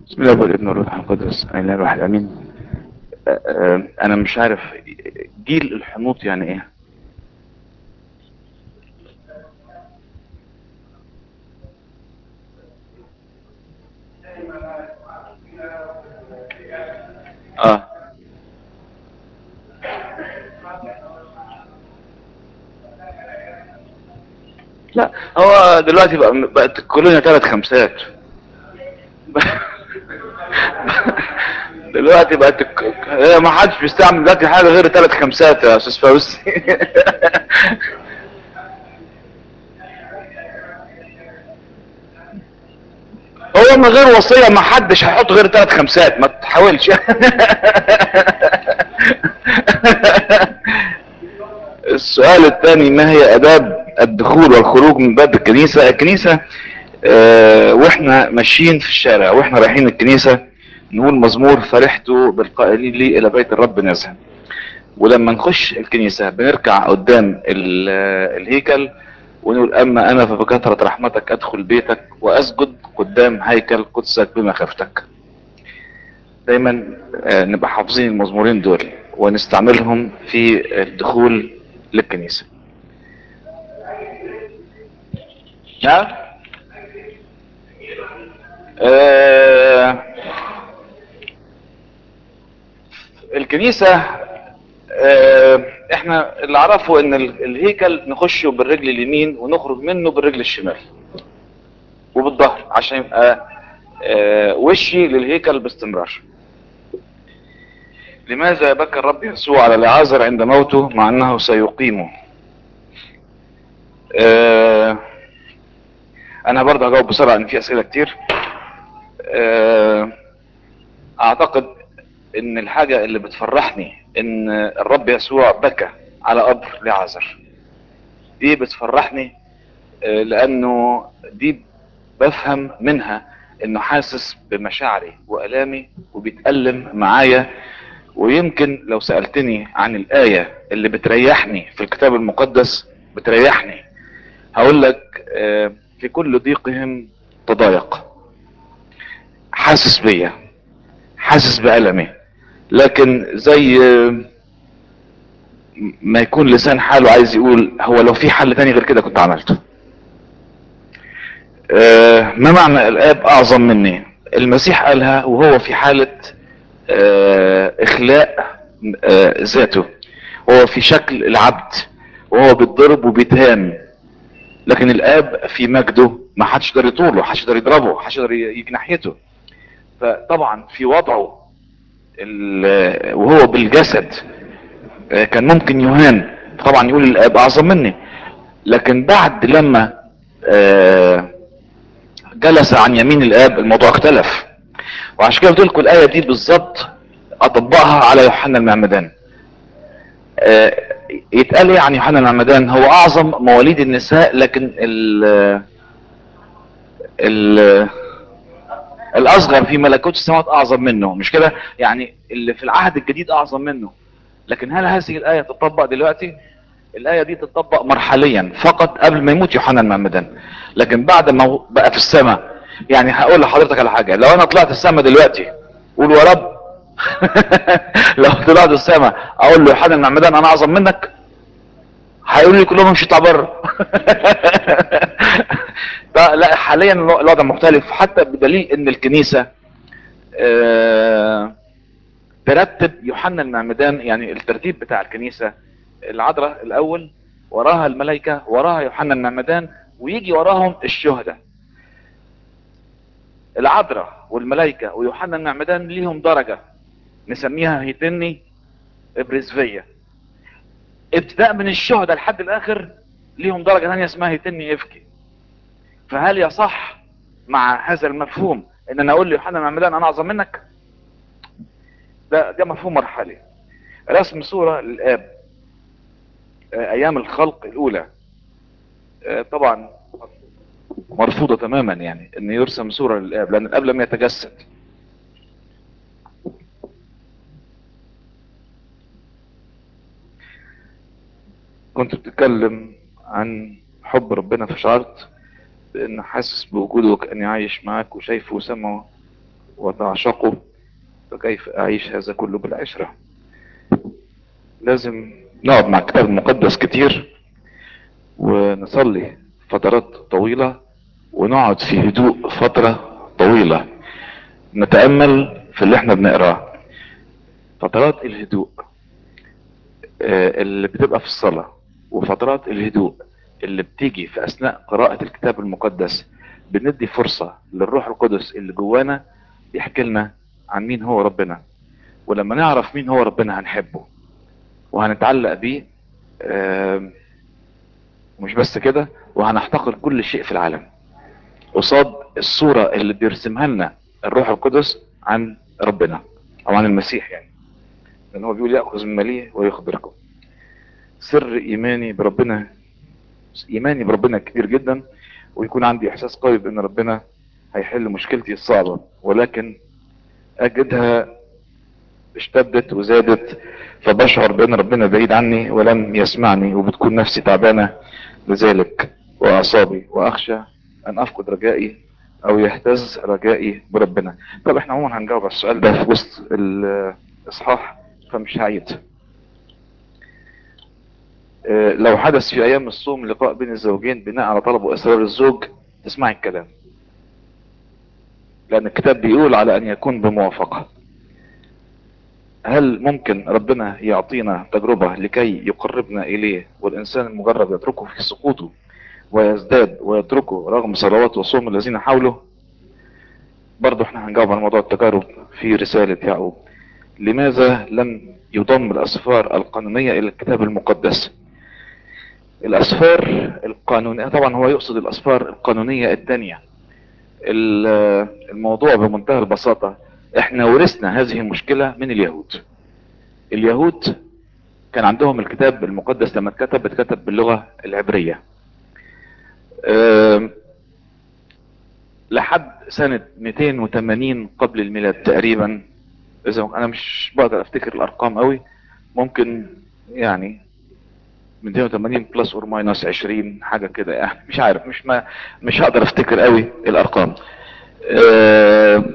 بسم الله والابن والروح القدس اله الواحد امين أ- أ- انا مش عارف جيل الحنوط يعني ايه اه لا هو دلوقتي بقى بقت الكولونيا ثلاث خمسات دلوقتي بقت الك- هي ما حدش بيستعمل دلوقتي حاجه غير ثلاث خمسات يا استاذ فوزي هو من غير وصيه ما حدش هيحط غير ثلاث خمسات ما تحاولش السؤال الثاني ما هي اداب الدخول والخروج من باب الكنيسه الكنيسه آه، واحنا ماشيين في الشارع واحنا رايحين الكنيسه نقول مزمور فرحت بالقائلين لي الى بيت الرب نازها ولما نخش الكنيسه بنركع قدام ال- آه، الهيكل ونقول اما انا فبكثره رحمتك ادخل بيتك واسجد قدام هيكل قدسك بمخافتك دايما آه، نبقى حافظين المزمورين دول ونستعملهم في الدخول للكنيسه نعم آه، الكنيسة آه، احنا اللي اعرفه ان ال- الهيكل نخشه بالرجل اليمين ونخرج منه بالرجل الشمال وبالظهر عشان يبقى آه، وشي للهيكل باستمرار لماذا يبكى الرب يسوع على العازر عند موته مع انه سيقيمه آه، انا برضه هجاوب بسرعه ان في اسئله كتير آه، اعتقد ان الحاجة اللي بتفرحني ان الرب يسوع بكى على قبر لعازر دي بتفرحني آه، لانه دي بفهم منها انه حاسس بمشاعري والامي وبيتألم معايا ويمكن لو سألتني عن الآية اللي بتريحني في الكتاب المقدس بتريحني هقول لك آه، في كل ضيقهم تضايق حاسس بيا حاسس بألمي لكن زي آه، ما يكون لسان حاله عايز يقول هو لو في حل تاني غير كده كنت عملته آه، ما معنى الاب اعظم مني المسيح قالها وهو في حالة آه، اخلاء آه، ذاته وهو في شكل العبد وهو بيتضرب وبيتهان لكن الاب في مجده ما حدش يقدر يطوله ما حدش يقدر يضربه ما حدش يقدر يجي ناحيته فطبعا في وضعه ال- وهو بالجسد آه، كان ممكن يهان طبعا يقول الاب اعظم مني لكن بعد لما آه، جلس عن يمين الاب الموضوع اختلف وعشان كده قلت لكم الايه دي بالظبط اطبقها على يوحنا المعمدان آه، يتقال ايه عن يوحنا المعمدان هو اعظم مواليد النساء لكن ال ال الاصغر في ملكوت السماوات اعظم منه مش كده يعني اللي في العهد الجديد اعظم منه لكن هل هذه الايه تطبق دلوقتي الايه دي تطبق مرحليا فقط قبل ما يموت يوحنا المعمدان لكن بعد ما هو بقى في السماء يعني هقول لحضرتك على حاجه لو انا طلعت السماء دلوقتي قول يا رب لو طلعت السماء اقول له يوحنا المعمدان انا اعظم منك هيقولوا لي كلهم امشي اطلع بره لا لا، حاليا الوضع مختلف حتى بدليل ان الكنيسه آه، ترتب يوحنا المعمدان يعني الترتيب بتاع الكنيسه العذراء الاول وراها الملائكه وراها يوحنا المعمدان ويجي وراهم الشهداء العذراء والملائكه ويوحنا المعمدان ليهم درجه نسميها هيتني ابريزفيه ابتداء من الشهداء لحد الاخر ليهم درجه ثانيه اسمها هيتني افكي فهل يصح مع هذا المفهوم ان انا اقول ليوحنا المعمدان انا اعظم منك ده ده مفهوم مرحلي رسم صوره للاب آه، ايام الخلق الاولى آه، طبعا مرفوضه تماما يعني ان يرسم صوره للاب لان الاب لم يتجسد كنت بتتكلم عن حب ربنا فشعرت بان حاسس بوجوده وكاني عايش معاك وشايفه وسامعه وتعشقه فكيف أعيش هذا كله بالعشرة لازم نقعد مع الكتاب المقدس كتير ونصلي فترات طويلة ونقعد في هدوء فترة طويلة نتأمل في اللي احنا بنقراه فترات الهدوء آه، اللي بتبقى في الصلاة وفترات الهدوء اللي بتيجي في أثناء قراءة الكتاب المقدس بندي فرصة للروح القدس اللي جوانا يحكي لنا عن مين هو ربنا ولما نعرف مين هو ربنا هنحبه وهنتعلق بيه آم، ومش بس كده وهنحتقر كل شيء في العالم قصاد الصورة اللي بيرسمها لنا الروح القدس عن ربنا او عن المسيح يعني لان هو بيقول يأخذ من ماليه ويخبركم سر ايماني بربنا ايماني بربنا كبير جدا ويكون عندي احساس قوي بان ربنا هيحل مشكلتي الصعبة ولكن اجدها اشتدت وزادت فبشعر بان ربنا بعيد عني ولم يسمعني وبتكون نفسي تعبانة لذلك واعصابي واخشى ان افقد رجائي او يهتز رجائي بربنا طب احنا عموما هنجاوب على السؤال ده في وسط الاصحاح فمش هعيد اه، لو حدث في ايام الصوم لقاء بين الزوجين بناء على طلب واسرار الزوج اسمعي الكلام لان الكتاب بيقول على ان يكون بموافقة هل ممكن ربنا يعطينا تجربة لكي يقربنا اليه والانسان المجرب يتركه في سقوطه ويزداد ويتركه رغم صلوات وصوم الذين حوله برضه احنا هنجاوب على موضوع التجارب في رسالة يعقوب لماذا لم يضم الأسفار القانونية إلى الكتاب المقدس الأسفار القانونية طبعا هو يقصد الأسفار القانونية الثانية ال- الموضوع بمنتهى البساطة احنا ورثنا هذه المشكلة من اليهود اليهود كان عندهم الكتاب المقدس لما اتكتب اتكتب باللغة العبرية أم، لحد سنة 280 قبل الميلاد تقريبا اذا انا مش بقدر افتكر الارقام قوي ممكن يعني 280 بلس اور ماينس 20 حاجة كده يعني مش عارف مش ما مش هقدر افتكر قوي الارقام أه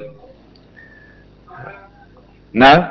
نعم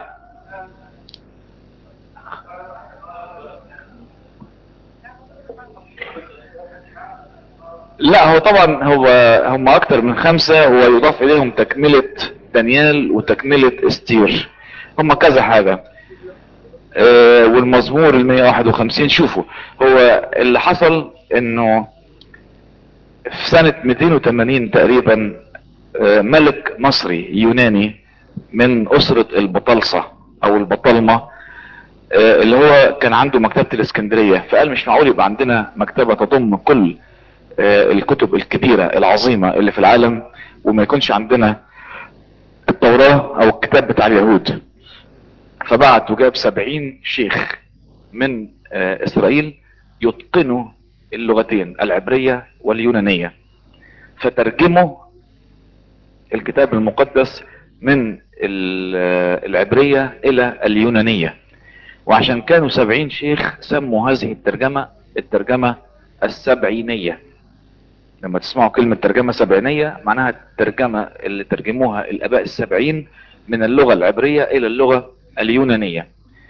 لا هو طبعا هو هم اكتر من خمسة ويضاف اليهم تكملة دانيال وتكملة استير هم كذا حاجة آه، والمزمور ال 151 شوفوا هو اللي حصل انه في سنة 280 تقريبا آه، ملك مصري يوناني من اسرة البطلسة او البطلمة آه، اللي هو كان عنده مكتبة الاسكندرية فقال مش معقول يبقى عندنا مكتبة تضم كل آه، الكتب الكبيرة العظيمة اللي في العالم وما يكونش عندنا التوراة او الكتاب بتاع اليهود فبعت وجاب سبعين شيخ من آه، اسرائيل يتقنوا اللغتين العبرية واليونانية فترجموا الكتاب المقدس من ال- آه، العبرية الى اليونانية وعشان كانوا سبعين شيخ سموا هذه الترجمة الترجمة السبعينية لما تسمعوا كلمة ترجمة سبعينية معناها الترجمة اللي ترجموها الآباء السبعين من اللغة العبرية إلى اللغة اليونانية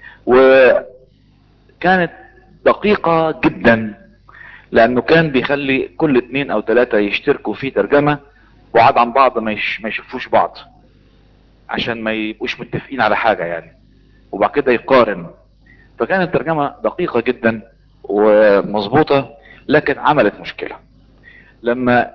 وكانت دقيقة جدا لأنه كان بيخلي كل اتنين أو تلاتة يشتركوا في ترجمة وعاد عن بعض ما, يش... ما يشوفوش بعض عشان ما يبقوش متفقين على حاجة يعني وبعد كده يقارن فكانت الترجمة دقيقة جدا ومظبوطة لكن عملت مشكلة لما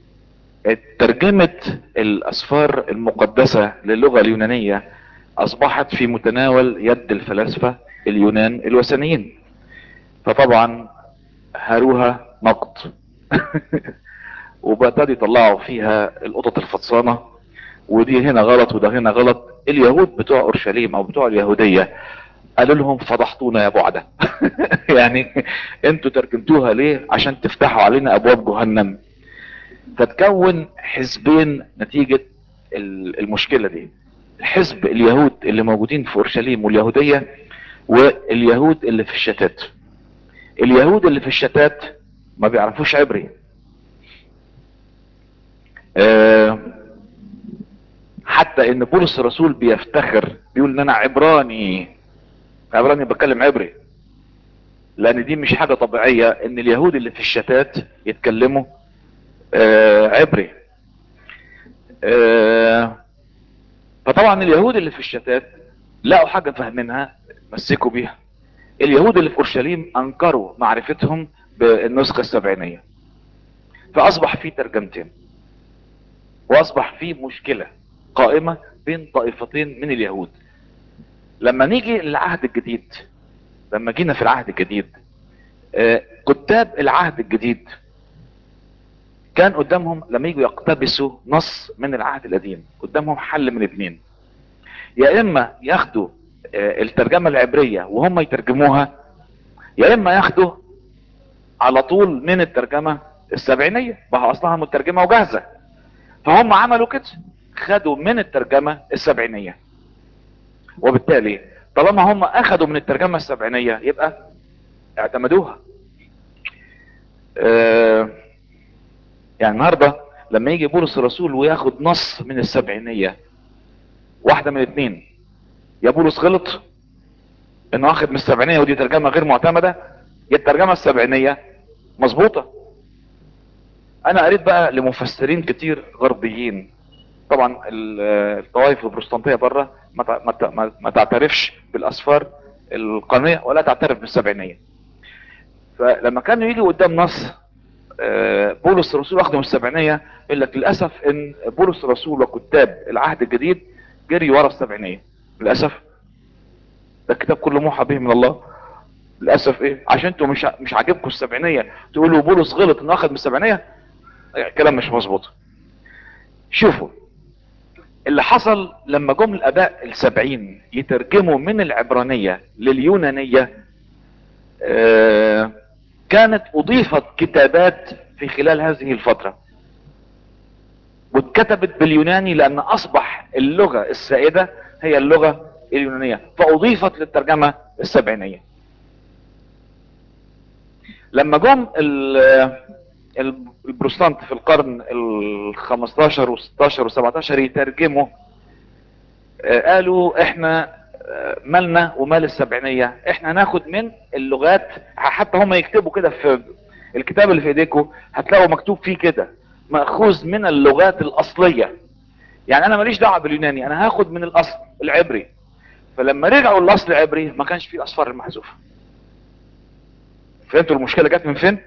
ترجمة الأسفار المقدسة للغة اليونانية أصبحت في متناول يد الفلاسفة اليونان الوثنيين فطبعا هاروها نقد وبدأوا يطلعوا فيها القطط الفطسانة ودي هنا غلط وده هنا غلط اليهود بتوع اورشليم او بتوع اليهودية قالوا لهم فضحتونا يا بعدة يعني انتوا ترجمتوها ليه عشان تفتحوا علينا ابواب جهنم فتكون حزبين نتيجة ال- المشكلة دي حزب اليهود اللي موجودين في اورشليم واليهودية واليهود اللي في الشتات اليهود اللي في الشتات ما بيعرفوش عبري آه، حتى ان بولس الرسول بيفتخر بيقول ان انا عبراني عبراني بتكلم عبري لان دي مش حاجة طبيعية ان اليهود اللي في الشتات يتكلموا آه عبري آه فطبعا اليهود اللي في الشتات لقوا حاجة فاهمينها مسكوا بيها اليهود اللي في اورشليم انكروا معرفتهم بالنسخة السبعينية فاصبح في ترجمتين واصبح في مشكلة قائمة بين طائفتين من اليهود لما نيجي للعهد الجديد لما جينا في العهد الجديد آه كتاب العهد الجديد كان قدامهم لما يجوا يقتبسوا نص من العهد القديم قدامهم حل من اتنين يا اما ياخدوا آه الترجمة العبرية وهم يترجموها يا اما ياخدوا على طول من الترجمة السبعينية ما اصلها مترجمة وجاهزة فهم عملوا كده خدوا من الترجمة السبعينية وبالتالي طالما هم اخدوا من الترجمة السبعينية يبقى اعتمدوها اه يعني النهاردة لما يجي بولس الرسول وياخد نص من السبعينية واحدة من اتنين يا بولس غلط انه اخد من السبعينية ودي ترجمة غير معتمدة يا الترجمة السبعينية مظبوطة انا قريت بقى لمفسرين كتير غربيين طبعا الطوائف البروتستانتيه بره ما ما ما تعترفش بالاسفار القانونيه ولا تعترف بالسبعينيه فلما كانوا يجوا قدام نص بولس الرسول واخده من السبعينيه يقول لك للاسف ان بولس الرسول وكتاب العهد الجديد جري ورا السبعينيه للاسف ده الكتاب كله موحى به من الله للاسف ايه عشان انتوا مش مش عاجبكم السبعينيه تقولوا بولس غلط انه اخذ من السبعينيه كلام مش مظبوط شوفوا اللي حصل لما جم الاباء السبعين يترجموا من العبرانية لليونانية آه كانت اضيفت كتابات في خلال هذه الفترة واتكتبت باليوناني لان اصبح اللغة السائدة هي اللغة اليونانية فاضيفت للترجمة السبعينية لما جم البروتستانت في القرن ال 15 و16 و17 يترجموا قالوا احنا مالنا ومال السبعينية احنا هناخد من اللغات حتى هم يكتبوا كده في الكتاب اللي في ايديكم هتلاقوا مكتوب فيه كده مأخوذ من اللغات الاصلية يعني انا ماليش دعوة باليوناني انا هاخد من الاصل العبري فلما رجعوا الاصل العبري ما كانش فيه الاصفار المحذوفة فهمتوا المشكلة جت من فين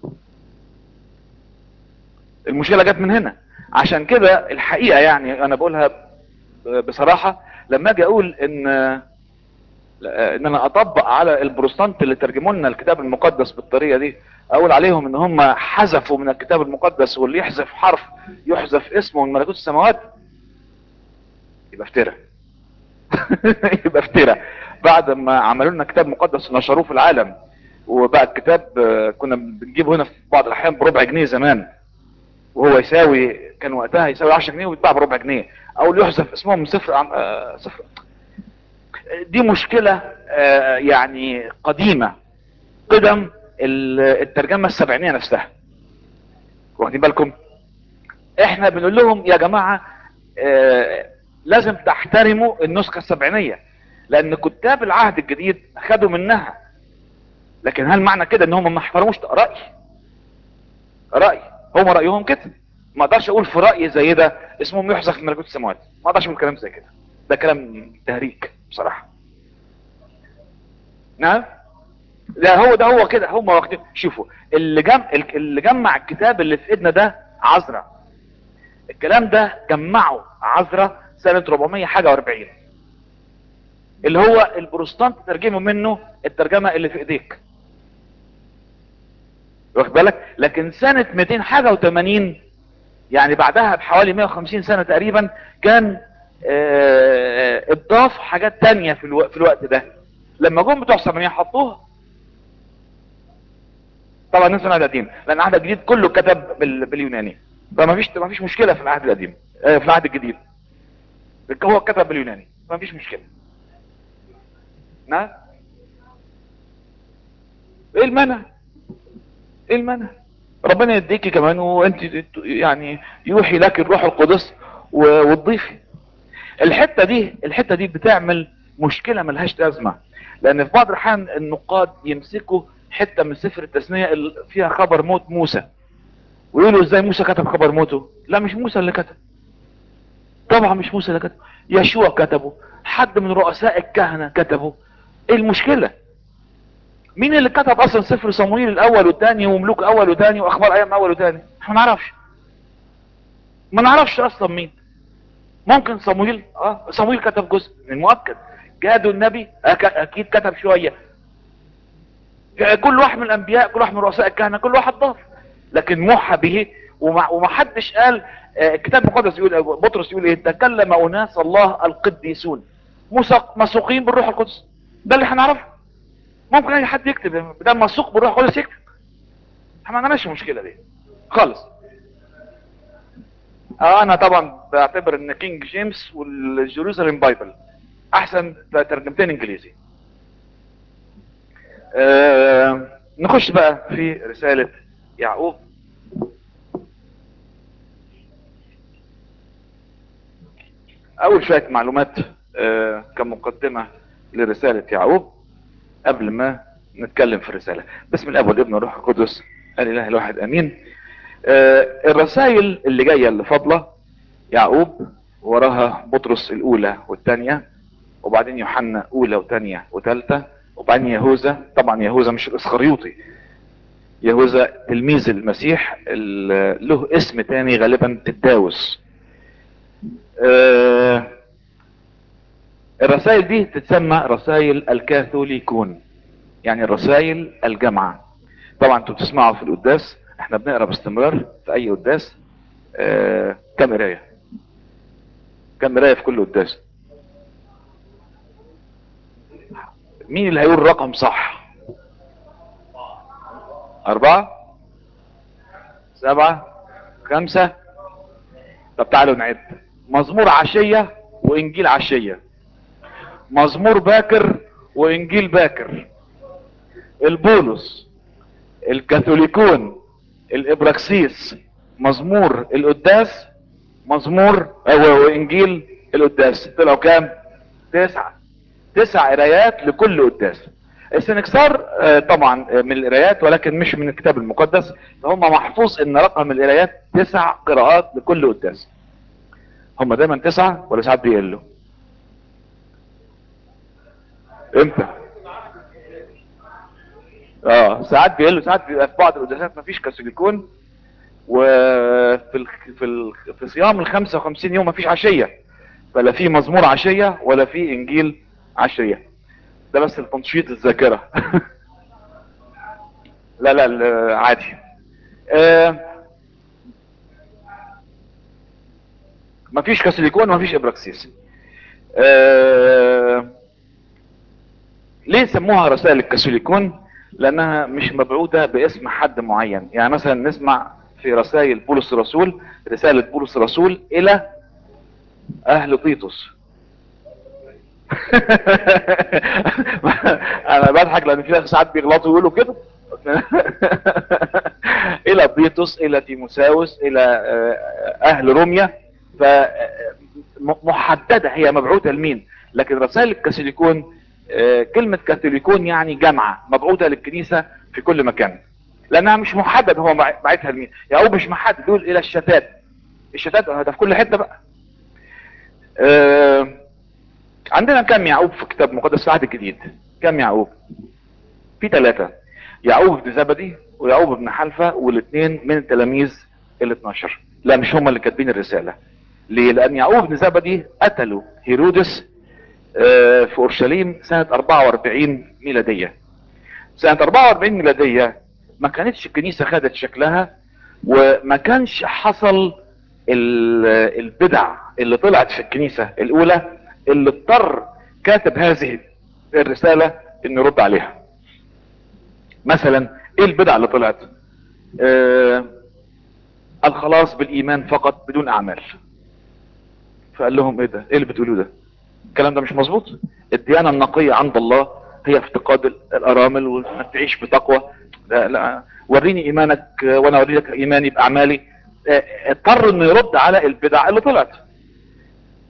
المشكلة جت من هنا عشان كده الحقيقة يعني انا بقولها بصراحة لما اجي اقول ان ان انا اطبق على البروتستانت اللي ترجموا لنا الكتاب المقدس بالطريقة دي اقول عليهم ان هم حذفوا من الكتاب المقدس واللي يحذف حرف يحذف اسمه من ملكوت السماوات يبقى افترى يبقى افترى بعد ما عملوا لنا كتاب مقدس ونشروه في العالم وبقى الكتاب كنا بنجيبه هنا في بعض الاحيان بربع جنيه زمان وهو يساوي كان وقتها يساوي 10 جنيه ويتباع بربع جنيه او يحذف اسمهم من صفر عن آه صفر دي مشكلة آه يعني قديمة قدم الترجمة السبعينية نفسها واخدين بالكم احنا بنقول لهم يا جماعة آه لازم تحترموا النسخة السبعينية لان كتاب العهد الجديد خدوا منها لكن هل معنى كده ان هم ما احترموش رأي رأي هم رأيهم كده ما اقدرش اقول في رأي زي ده اسمهم يحذف من ملكوت السماوات ما اقدرش اقول كلام زي كده ده كلام تهريج بصراحة نعم لا هو ده هو كده هم واخدين شوفوا اللي جم اللي جمع الكتاب اللي في ايدنا ده عذرا الكلام ده جمعه عذرا سنة 400 حاجة و40 اللي هو البروستانت ترجموا منه الترجمة اللي في ايديك واخد بالك لكن سنة 200 حاجة و80 يعني بعدها بحوالي 150 سنة تقريبا كان اه اضاف حاجات تانية في, الو... في الوقت ده لما جم بتوع السبعينية حطوها طبعا ننسى العهد القديم لان العهد الجديد كله كتب بال... باليوناني فما فيش ما فيش مشكلة في العهد القديم اه في العهد الجديد هو كتب باليوناني ما فيش مشكلة نعم ايه المنع ايه المنع ربنا يديكي كمان وانت يعني يوحي لك الروح القدس وتضيفي الحتة دي الحتة دي بتعمل مشكلة ملهاش لازمة لان في بعض الاحيان النقاد يمسكوا حتة من سفر التثنية اللي فيها خبر موت موسى ويقولوا ازاي موسى كتب خبر موته لا مش موسى اللي كتب طبعا مش موسى اللي كتب يشوع كتبه حد من رؤساء الكهنة كتبه ايه المشكلة مين اللي كتب اصلا سفر صمويل الاول والثاني وملوك اول وثاني واخبار ايام اول وثاني احنا ما نعرفش ما نعرفش اصلا مين ممكن صمويل اه صمويل كتب جزء من مؤكد جادوا النبي أك... اكيد كتب شوية كل واحد من الانبياء كل واحد من رؤساء الكهنة كل واحد ضاف لكن موحى به وما, وما حدش قال آه، الكتاب المقدس يقول بطرس يقول ايه تكلم اناس الله القديسون مسق- مسوقين بالروح القدس ده اللي هنعرفه ممكن اي حد يكتب بدل مسوق بالروح القدس يكتب احنا ما عندناش المشكله دي خالص آه انا طبعا بعتبر ان كينج جيمس والجيروزاليم بايبل احسن ترجمتين انجليزي آه نخش بقى في رسالة يعقوب اول شوية معلومات آه كمقدمة لرسالة يعقوب قبل ما نتكلم في الرسالة بسم الاب والابن والروح القدس الاله الواحد امين آه الرسائل اللي جاية اللي فاضلة يعقوب وراها بطرس الاولى والثانية وبعدين يوحنا اولى وثانية وثالثة وبعدين يهوذا طبعا يهوذا مش الاسخريوطي يهوذا تلميذ المسيح اللي له اسم تاني غالبا تداوس آه الرسائل دي تتسمى رسائل الكاثوليكون يعني الرسائل الجامعة طبعا انتوا بتسمعوا في القداس احنا بنقرا باستمرار في اي قداس آه كم قرايه كم قرايه في كل قداس مين اللي هيقول رقم صح اربعة سبعة خمسة طب تعالوا نعد مزمور عشية وانجيل عشية مزمور باكر وانجيل باكر البولس الكاثوليكون الابراكسيس مزمور القداس مزمور او انجيل القداس طلعوا كام تسعة تسع قرايات لكل قداس السنكسار آه، طبعا آه، من القرايات ولكن مش من الكتاب المقدس فهم محفوظ ان رقم القرايات تسع قراءات لكل قداس هم دايما تسعة ولا ساعات بيقلوا امتى اه ساعات بيقلوا ساعات بيبقى في بعض القداسات مفيش كاثوليكون وفي ال... في ال... في صيام ال 55 يوم مفيش عشيه فلا في مزمور عشيه ولا في انجيل عشيه ده بس لتنشيط الذاكره لا لا ال- عادي آه مفيش كاثوليكون ومفيش ابراكسيس آه ليه سموها رسائل الكاثوليكون لانها مش مبعوثة باسم حد معين يعني مثلا نسمع في رسائل بولس الرسول رسالة بولس الرسول الى اهل طيطس انا بضحك لان في ناس ساعات بيغلطوا يقولوا كده الى طيطس الى تيموساوس الى آه، اهل روميا فمحددة هي مبعوثة لمين لكن رسائل الكاثوليكون آه، كلمة كاثوليكون يعني جامعة مبعوثة للكنيسة في كل مكان لانها مش محدد هو باع- باعتها لمين يعقوب مش محدد يقول الى الشتات الشتات ده في كل حتة بقى آه، عندنا كم يعقوب في كتاب مقدس في العهد الجديد كم يعقوب في ثلاثة يعقوب بن زبدي ويعقوب بن حلفة والاثنين من تلاميذ ال 12 لا مش هم اللي كاتبين الرسالة ليه لان يعقوب بن زبدي قتلوا هيرودس آه، في اورشليم سنة 44 ميلادية سنة 44 ميلادية ما كانتش الكنيسة خدت شكلها وما كانش حصل ال- البدع اللي طلعت في الكنيسة الاولى اللي اضطر كاتب هذه الرسالة انه يرد عليها مثلا ايه البدع اللي طلعت آه الخلاص بالايمان فقط بدون اعمال فقال لهم ايه ده ايه اللي بتقولوه ده الكلام ده مش مظبوط الديانة النقية عند الله هي افتقاد الارامل وانك تعيش بتقوى لا لا وريني ايمانك آه، وانا اوريك ايماني باعمالي آه، اضطر انه يرد على البدع اللي طلعت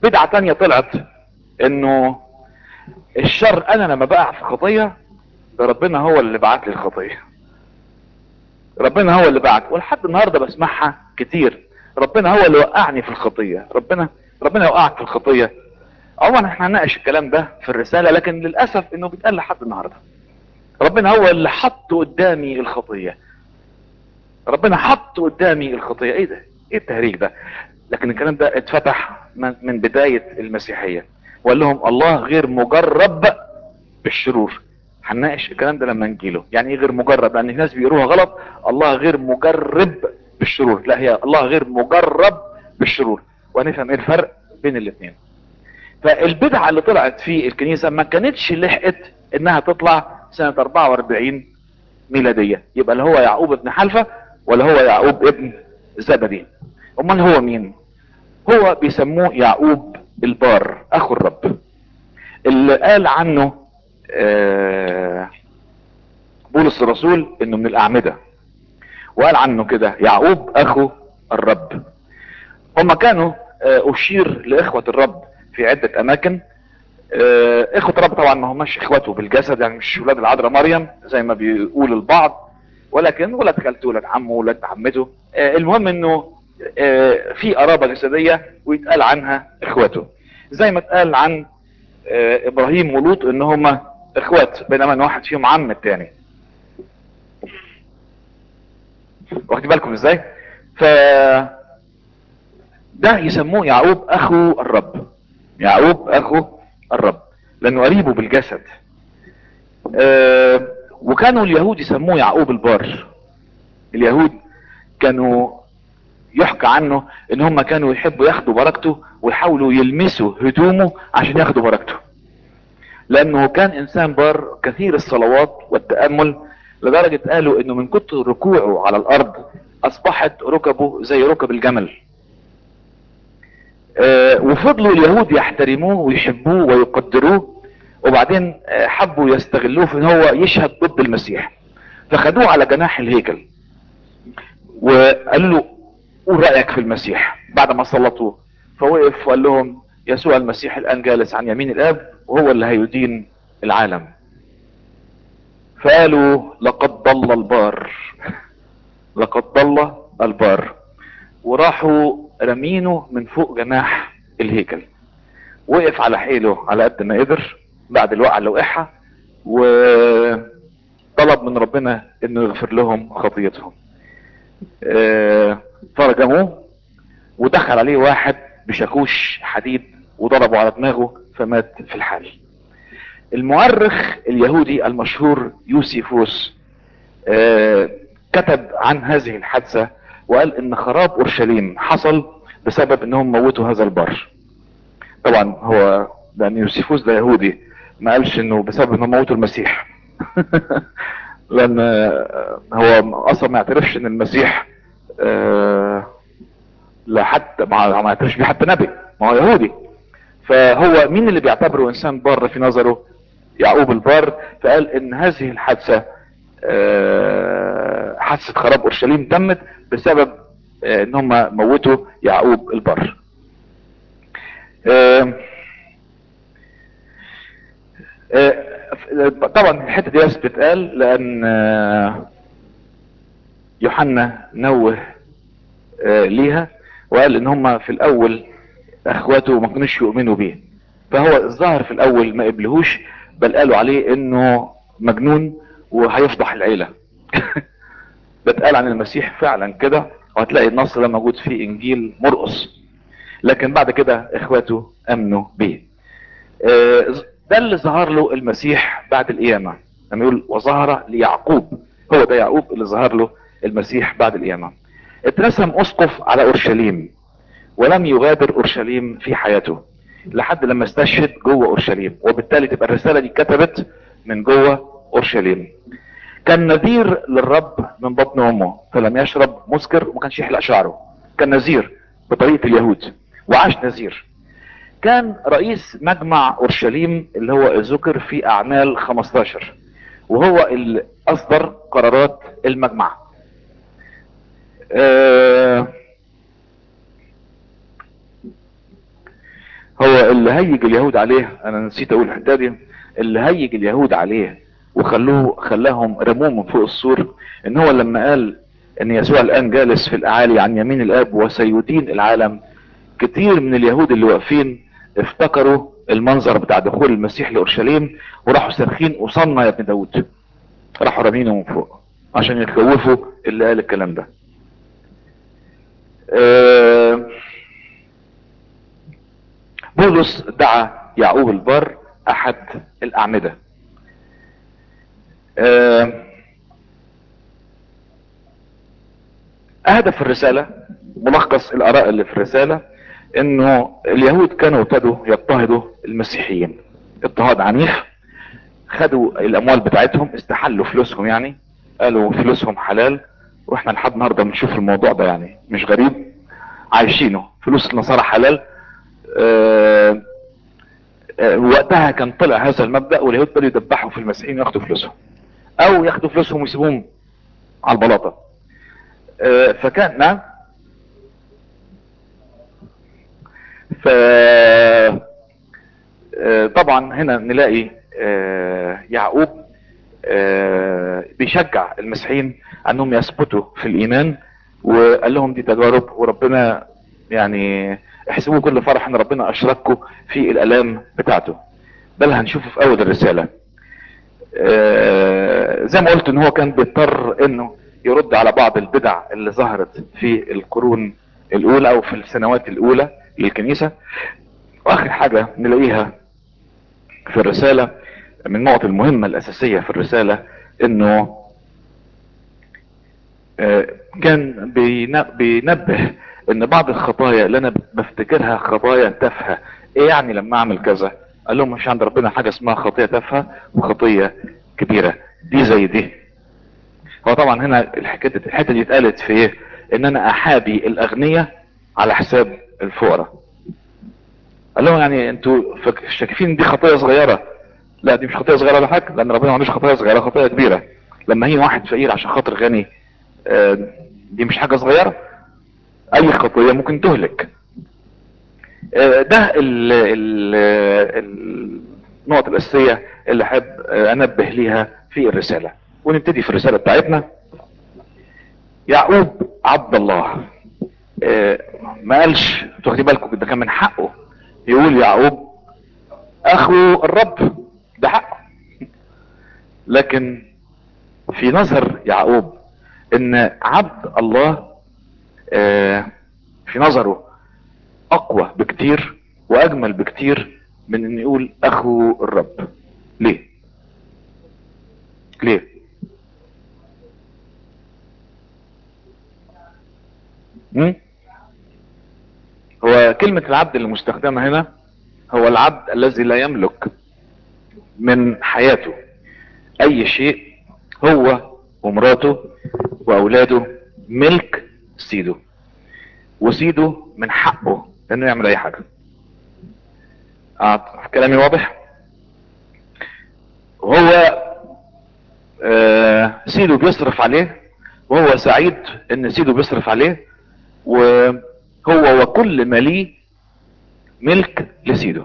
بدعة تانية طلعت انه الشر انا لما بقع في خطية ده ربنا هو اللي بعت لي الخطية ربنا هو اللي بعت ولحد النهاردة بسمعها كتير ربنا هو اللي وقعني في الخطية ربنا ربنا يوقعك في الخطية عموما احنا هنناقش الكلام ده في الرسالة لكن للأسف انه بيتقال لحد النهاردة ربنا هو اللي حط قدامي الخطية ربنا حط قدامي الخطية ايه ده ايه التهريج ده لكن الكلام ده اتفتح من من بداية المسيحية وقال لهم الله غير مجرب بالشرور هنناقش الكلام ده لما نجيله يعني ايه غير مجرب لان الناس بيقروها غلط الله غير مجرب بالشرور لا هي الله غير مجرب بالشرور وهنفهم ايه الفرق بين الاثنين فالبدعة اللي طلعت في الكنيسة ما كانتش لحقت انها تطلع سنة 44 ميلادية يبقى اللي هو يعقوب ابن حلفة ولا هو يعقوب ابن زبدي امال هو مين هو بيسموه يعقوب البار اخو الرب اللي قال عنه آه بولس الرسول انه من الاعمدة وقال عنه كده يعقوب اخو الرب هما كانوا آه اشير لاخوة الرب في عدة اماكن آه اخوة الرب طبعا ما هماش اخوته بالجسد يعني مش ولاد العذراء مريم زي ما بيقول البعض ولكن ولاد خالته ولاد عمه ولاد عمته آه المهم انه آه في قرابة جسدية ويتقال عنها اخواته زي ما اتقال عن ابراهيم ولوط ان هما اخوات بينما ان واحد فيهم عم التاني واخد بالكم ازاي ف ده يسموه يعقوب اخو الرب يعقوب اخو الرب لانه قريبه بالجسد أه وكانوا اليهود يسموه يعقوب البار اليهود كانوا يحكى عنه ان هم كانوا يحبوا ياخدوا بركته ويحاولوا يلمسوا هدومه عشان ياخدوا بركته لانه كان انسان بار كثير الصلوات والتأمل لدرجة قالوا انه من كتر ركوعه على الارض اصبحت ركبه زي ركب الجمل أه وفضلوا اليهود يحترموه ويحبوه ويقدروه وبعدين أه حبوا يستغلوه في ان هو يشهد ضد المسيح فخدوه على جناح الهيكل وقالوا له قول رأيك في المسيح بعد ما سلطوه فوقف وقال لهم يسوع المسيح الآن جالس عن يمين الآب وهو اللي هيدين العالم فقالوا لقد ضل البار لقد ضل البار وراحوا رمينه من فوق جناح الهيكل وقف على حيله على قد ما قدر بعد الوقعة اللي وقعها وطلب من ربنا انه يغفر لهم خطيتهم اه فرجموه ودخل عليه واحد بشاكوش حديد وضربه على دماغه فمات في الحال المؤرخ اليهودي المشهور يوسيفوس اه كتب عن هذه الحادثة وقال ان خراب اورشليم حصل بسبب انهم موتوا هذا البر طبعا هو لان يوسيفوس ده يهودي ما قالش انه بسبب انهم موتوا المسيح لان هو اصلا ما يعترفش ان المسيح اه لا حتى ما يعترفش بيه حتى نبي ما هو يهودي فهو مين اللي بيعتبره انسان بار في نظره يعقوب البار فقال ان هذه الحادثة اه حادثة خراب اورشليم تمت بسبب اه ان هم موتوا يعقوب البار اه طبعا الحته دي بس بتقال لان يوحنا نوه ليها وقال ان هم في الاول اخواته ما كانوش يؤمنوا بيه فهو الظاهر في الاول ما قبلهوش بل قالوا عليه انه مجنون وهيفضح العيله بتقال عن المسيح فعلا كده وهتلاقي النص ده موجود في انجيل مرقس لكن بعد كده اخواته امنوا بيه ده اللي ظهر له المسيح بعد القيامة لما يقول وظهر ليعقوب هو ده يعقوب اللي ظهر له المسيح بعد القيامة اترسم اسقف على اورشليم ولم يغادر اورشليم في حياته لحد لما استشهد جوه اورشليم وبالتالي تبقى الرسالة دي كتبت من جوه اورشليم كان نذير للرب من بطن امه فلم يشرب مسكر وما كانش يحلق شعره كان نذير بطريقة اليهود وعاش نذير كان رئيس مجمع اورشليم اللي هو ذكر في اعمال 15 وهو اللي اصدر قرارات المجمع أه هو اللي هيج اليهود عليه انا نسيت اقول الحته دي اللي هيج اليهود عليه وخلوه خلاهم رموه من فوق السور ان هو لما قال ان يسوع الان جالس في الاعالي عن يمين الاب وسيدين العالم كتير من اليهود اللي واقفين افتكروا المنظر بتاع دخول المسيح لاورشليم وراحوا صارخين وصلنا يا ابن داود راحوا رامينه من فوق عشان يخوفوا اللي قال الكلام ده آه بولس دعا يعقوب البار احد الاعمدة آه هدف الرسالة ملخص الاراء اللي في الرسالة انه اليهود كانوا ابتدوا يضطهدوا المسيحيين اضطهاد عنيف خدوا الاموال بتاعتهم استحلوا فلوسهم يعني قالوا فلوسهم حلال واحنا لحد النهارده بنشوف الموضوع ده يعني مش غريب عايشينه فلوس النصارى حلال أه أه وقتها كان طلع هذا المبدا واليهود بدأوا يدبحوا في المسيحيين ياخدوا فلوسهم او ياخدوا فلوسهم ويسيبوهم على البلاطه أه فكان نعم ف طبعا هنا نلاقي يعقوب بيشجع المسيحيين انهم يثبتوا في الايمان وقال لهم دي تجارب وربنا يعني احسبوا كل فرح ان ربنا اشرككم في الالام بتاعته ده اللي هنشوفه في اول الرسالة زي ما قلت ان هو كان بيضطر انه يرد على بعض البدع اللي ظهرت في القرون الاولى او في السنوات الاولى للكنيسة واخر حاجة نلاقيها في الرسالة من النقط المهمة الاساسية في الرسالة انه كان بينبه ان بعض الخطايا اللي انا بفتكرها خطايا تافهة ايه يعني لما اعمل كذا قال لهم مش عند ربنا حاجة اسمها خطية تافهة وخطية كبيرة دي زي دي هو طبعا هنا الحكاية الحتة دي اتقالت في ايه ان انا احابي الاغنياء على حساب الفقراء قال لهم يعني انتوا شايفين دي خطية صغيرة لا دي مش خطية صغيرة ولا حاجة لان ربنا ما عندوش خطية صغيرة خطية كبيرة لما هي واحد فقير عشان خاطر غني دي مش حاجة صغيرة اي خطية ممكن تهلك ده ال ال النقط الاساسية اللي احب انبه ليها في الرسالة ونبتدي في الرسالة بتاعتنا يعقوب عبد الله ما قالش تاخدي بالكم ده كان من حقه يقول يعقوب اخو الرب ده حقه لكن في نظر يعقوب ان عبد الله في نظره اقوى بكتير واجمل بكتير من ان يقول اخو الرب ليه ليه م? هو كلمة العبد المستخدمة هنا هو العبد الذي لا يملك من حياته اي شيء هو ومراته واولاده ملك سيده وسيده من حقه انه يعمل اي حاجة آه كلامي واضح وهو آه سيده بيصرف عليه وهو سعيد ان سيده بيصرف عليه وهو وكل ما ليه ملك لسيده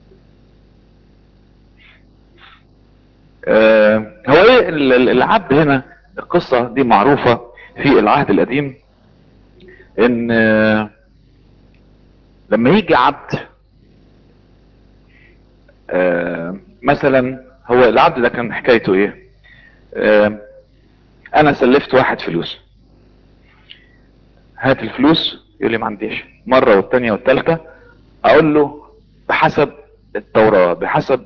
آه هو ايه العبد هنا القصة دي معروفة في العهد القديم ان آه لما يجي عبد آه مثلا هو العبد ده كان حكايته ايه انا سلفت واحد فلوس هات الفلوس يقول لي ما عنديش مرة والتانية والتالتة اقول له بحسب التوراة بحسب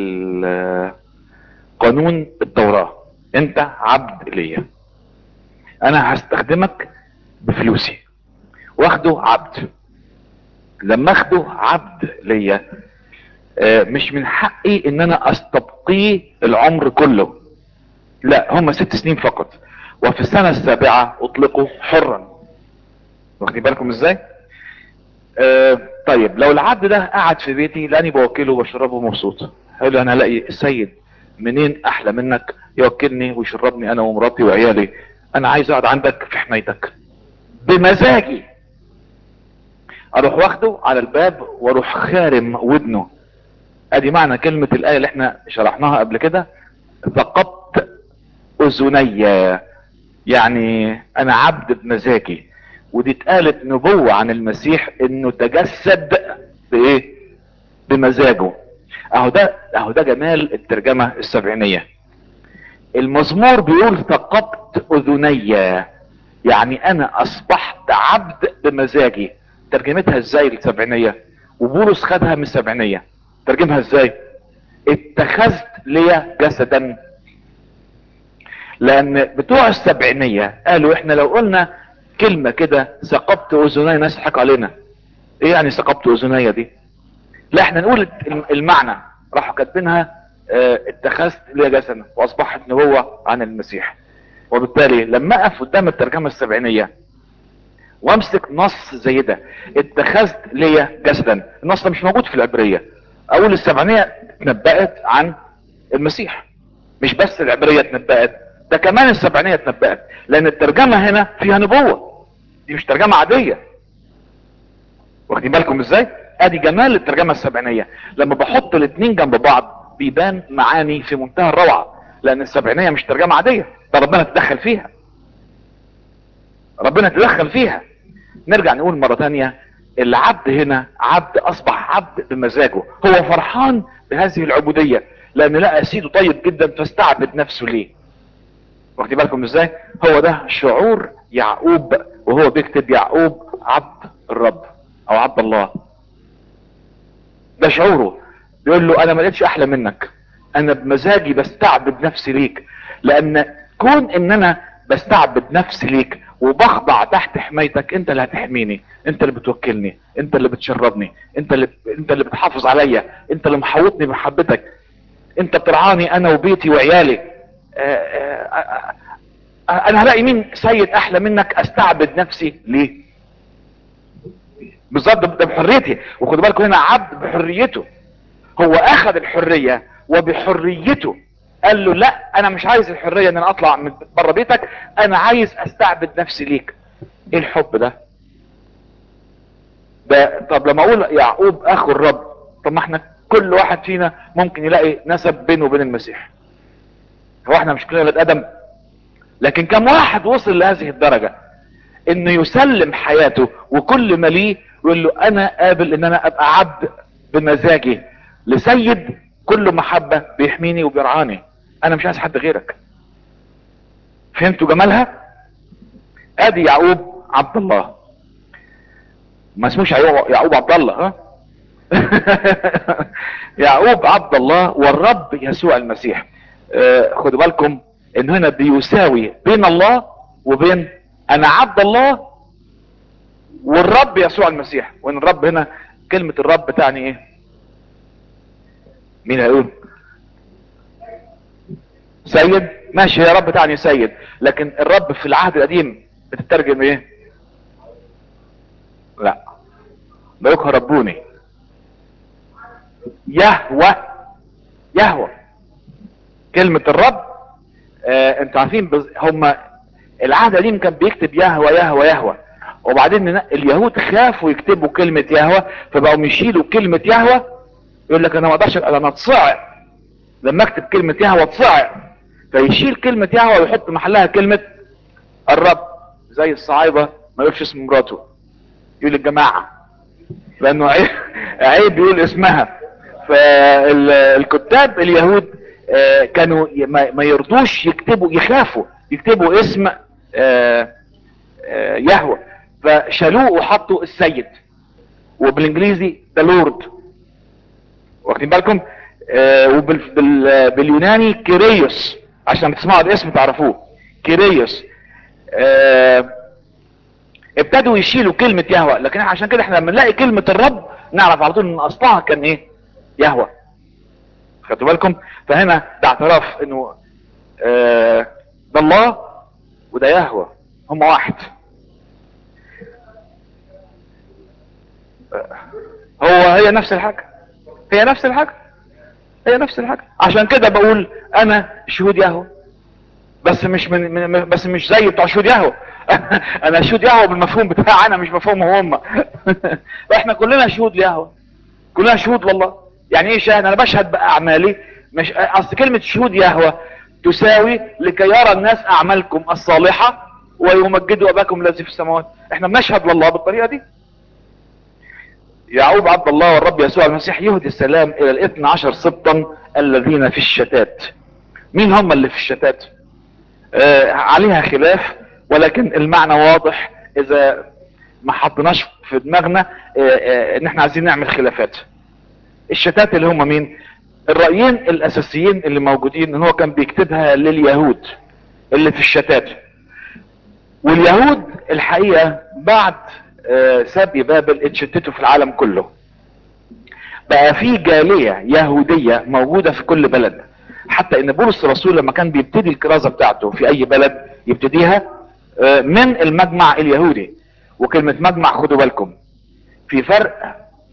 قانون التوراة انت عبد ليا انا هستخدمك بفلوسي واخده عبد لما اخده عبد ليا مش من حقي ان انا استبقيه العمر كله لا هم ست سنين فقط وفي السنة السابعة اطلقه حرا واخدين بالكم ازاي آه طيب لو العبد ده قعد في بيتي لاني بوكله وبشربه مبسوط هقول له انا هلاقي السيد منين احلى منك يوكلني ويشربني انا ومراتي وعيالي انا عايز اقعد عندك في حمايتك بمزاجي اروح واخده على الباب واروح خارم ودنه ادي معنى كلمة الاية اللي احنا شرحناها قبل كده ثقبت اذني يعني انا عبد بمزاجي ودي اتقالت نبوة عن المسيح انه تجسد بايه بمزاجه اهو ده اهو ده جمال الترجمة السبعينية المزمور بيقول ثقبت اذني يعني انا اصبحت عبد بمزاجي ترجمتها ازاي السبعينية وبولس خدها من السبعينية ترجمها ازاي اتخذت لي جسدا لان بتوع السبعينية قالوا احنا لو قلنا كلمة كده ثقبت اذني ناس يضحكوا علينا ايه يعني ثقبت اذني دي لا احنا نقول المعنى راحوا كاتبينها اه اتخذت لي جسدا واصبحت نبوة عن المسيح وبالتالي لما اقف قدام الترجمة السبعينية وامسك نص زي ده اتخذت لي جسدا النص ده مش موجود في العبرية اقول السبعينية اتنبأت عن المسيح مش بس العبرية اتنبأت ده كمان السبعينية اتنبأت لان الترجمة هنا فيها نبوة دي مش ترجمة عادية واخدين بالكم ازاي ادي جمال الترجمة السبعينية لما بحط الاتنين جنب بعض بيبان معاني في منتهى الروعة لان السبعينية مش ترجمة عادية ده ربنا تدخل فيها ربنا تدخل فيها نرجع نقول مرة تانية العبد هنا عبد اصبح عبد بمزاجه هو فرحان بهذه العبودية لان لقى سيده طيب جدا فاستعبد نفسه ليه واخدين بالكم ازاي هو ده شعور يعقوب وهو بيكتب يعقوب عبد الرب او عبد الله ده شعوره بيقول له انا ما لقيتش احلى منك انا بمزاجي بستعبد نفسي ليك لان كون ان انا بستعبد نفسي ليك وبخضع تحت حمايتك انت اللي هتحميني انت اللي بتوكلني انت اللي بتشربني انت اللي انت اللي بتحافظ عليا انت اللي محوطني بمحبتك انت بترعاني انا وبيتي وعيالي آآ آآ انا هلاقي مين سيد احلى منك استعبد نفسي ليه بالظبط ده بحريتي وخدوا بالكم هنا عبد بحريته هو اخذ الحرية وبحريته قال له لا انا مش عايز الحرية ان انا اطلع من بره بيتك انا عايز استعبد نفسي ليك ايه الحب ده ده طب لما اقول يعقوب اخو الرب طب ما احنا كل واحد فينا ممكن يلاقي نسب بينه وبين المسيح هو احنا مش كلنا ولاد ادم لكن كم واحد وصل لهذه الدرجة انه يسلم حياته وكل ما ليه يقول له انا قابل ان انا ابقى عبد بمزاجي لسيد كل محبة بيحميني وبيرعاني انا مش عايز حد غيرك فهمتوا جمالها ادي يعقوب عبد الله ما اسموش يعقوب عبد الله ها يعقوب عبد الله والرب يسوع المسيح آه خدوا بالكم ان هنا بيساوي بين الله وبين انا عبد الله والرب يسوع المسيح وان الرب هنا كلمة الرب تعني ايه مين هيقول سيد ماشي يا رب تعني سيد لكن الرب في العهد القديم بتترجم ايه لا ملوك ربوني يهوى يهوى كلمة الرب آه انتوا عارفين بز... هم العهد القديم كان بيكتب يهوى يهوى يهوى وبعدين اليهود خافوا يكتبوا كلمة يهوى فبقوا يشيلوا كلمة يهوى يقول لك انا ما اقدرش انا اتصعب لما اكتب كلمة يهوى اتصعب فيشيل كلمة يهوى ويحط محلها كلمة الرب زي الصعايبة ما يقولش اسم مراته يقول الجماعة لانه عيب, عيب يقول اسمها فالكتاب اليهود كانوا ما يرضوش يكتبوا يخافوا يكتبوا اسم يهوى فشالوه وحطوا السيد وبالانجليزي ذا لورد واخدين بالكم وباليوناني كيريوس عشان تسمعوا الاسم تعرفوه كيريوس ابتدوا يشيلوا كلمة يهوى لكن عشان كده احنا لما نلاقي كلمة الرب نعرف على طول ان اصلها كان ايه يهوى خدتوا بالكم فهنا ده اعتراف انه آه ده الله وده يهوى هم واحد آه هو هي نفس الحاجة هي نفس الحاجة هي نفس الحاجة عشان كده بقول انا شهود يهوى بس مش من, من بس مش زي بتوع شهود يهوى انا شهود يهوه بالمفهوم بتاعي انا مش مفهومهم هم فاحنا كلنا شهود ليهوه كلنا شهود والله يعني ايه شاهد انا بشهد باعمالي مش اصل كلمة شهود يهوه تساوي لكي يرى الناس اعمالكم الصالحة ويمجدوا اباكم الذي في السماوات احنا بنشهد لله بالطريقة دي يعقوب عبد الله والرب يسوع المسيح يهدي السلام الى الاثنى عشر سبطا الذين في الشتات مين هم اللي في الشتات آه عليها خلاف ولكن المعنى واضح اذا ما حطيناش في دماغنا آه آه ان احنا عايزين نعمل خلافات الشتات اللي هم مين الرأيين الاساسيين اللي موجودين ان هو كان بيكتبها لليهود اللي في الشتات واليهود الحقيقة بعد آه سبي بابل اتشتتوا في العالم كله بقى في جالية يهودية موجودة في كل بلد حتى ان بولس الرسول لما كان بيبتدي الكرازة بتاعته في اي بلد يبتديها آه من المجمع اليهودي وكلمة مجمع خدوا بالكم في فرق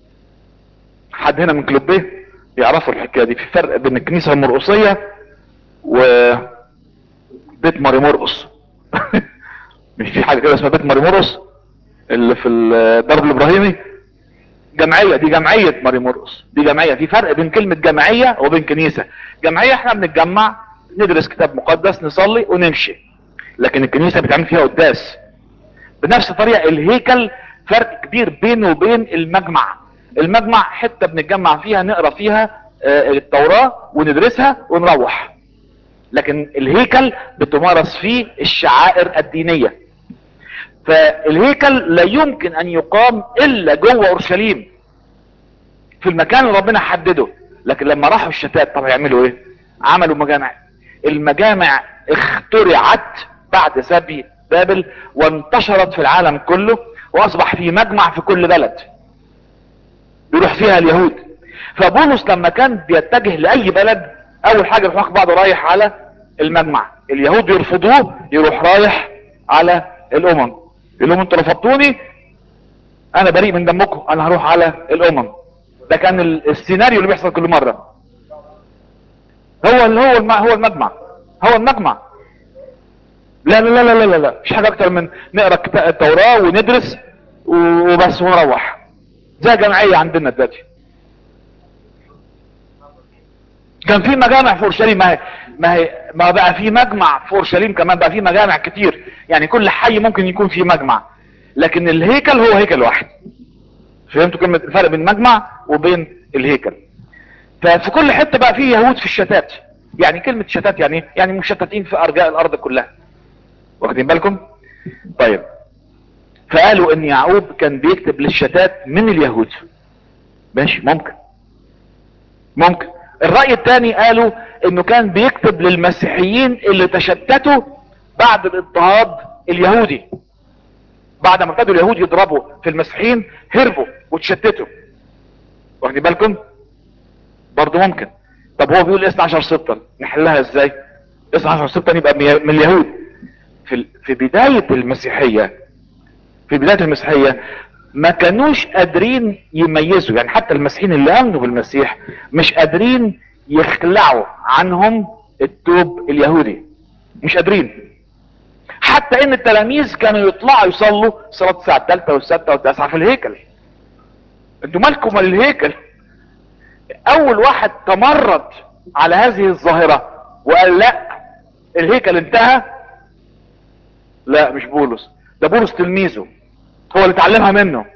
حد هنا من كلوبيه يعرفوا الحكاية دي في فرق بين الكنيسة المرقصية وبيت ماري مرقص مش في حاجة كده اسمها بيت ماري مرقص اللي في الدرب الابراهيمي جمعية دي جمعية ماري مرقص دي جمعية في فرق بين كلمة جمعية وبين كنيسة جمعية احنا بنتجمع ندرس كتاب مقدس نصلي ونمشي لكن الكنيسة بتعمل فيها قداس بنفس الطريقة الهيكل فرق كبير بينه وبين المجمع المجمع حتة بنتجمع فيها نقرا فيها التوراة وندرسها ونروح لكن الهيكل بتمارس فيه الشعائر الدينية فالهيكل لا يمكن ان يقام الا جوه اورشليم في المكان اللي ربنا حدده لكن لما راحوا الشتات طب يعملوا ايه عملوا مجامع المجامع اخترعت بعد سبي بابل وانتشرت في العالم كله واصبح في مجمع في كل بلد يروح فيها اليهود فبولس لما كان بيتجه لاي بلد اول حاجه بيروح بعضه رايح على المجمع اليهود يرفضوه يروح رايح على الامم يقول لهم انتوا رفضتوني انا بريء من دمكم انا هروح على الامم ده كان السيناريو اللي بيحصل كل مره هو اللي هو هو المجمع هو المجمع لا لا لا لا لا لا مش حاجه اكتر من نقرا التوراه وندرس وبس ونروح زي جمعيه عندنا دلوقتي كان في مجامع في اورشليم ما هي ما هي ما بقى في مجمع في اورشليم كمان بقى في مجامع كتير يعني كل حي ممكن يكون فيه مجمع لكن الهيكل هو هيكل واحد فهمتوا كلمه الفرق بين مجمع وبين الهيكل ففي كل حته بقى فيه يهود في الشتات يعني كلمه شتات يعني يعني مشتتين في ارجاء الارض كلها واخدين بالكم طيب فقالوا ان يعقوب كان بيكتب للشتات من اليهود ماشي ممكن ممكن الرأي الثاني قالوا انه كان بيكتب للمسيحيين اللي تشتتوا بعد الاضطهاد اليهودي بعد ما ابتدوا اليهود يضربوا في المسيحيين هربوا وتشتتوا واخدين بالكم برضه ممكن طب هو بيقول 12 سبطا نحلها ازاي 12 سبطا يبقى من اليهود في في بداية المسيحية في بداية المسيحية ما كانوش قادرين يميزوا يعني حتى المسيحيين اللي امنوا بالمسيح مش قادرين يخلعوا عنهم التوب اليهودي مش قادرين حتى ان التلاميذ كانوا يطلعوا يصلوا صلاة الساعة الثالثة والسادسة والتاسعة في الهيكل انتوا مالكم ولا الهيكل اول واحد تمرد على هذه الظاهرة وقال لا الهيكل انتهى لا مش بولس ده بولس تلميذه هو اللي اتعلمها منه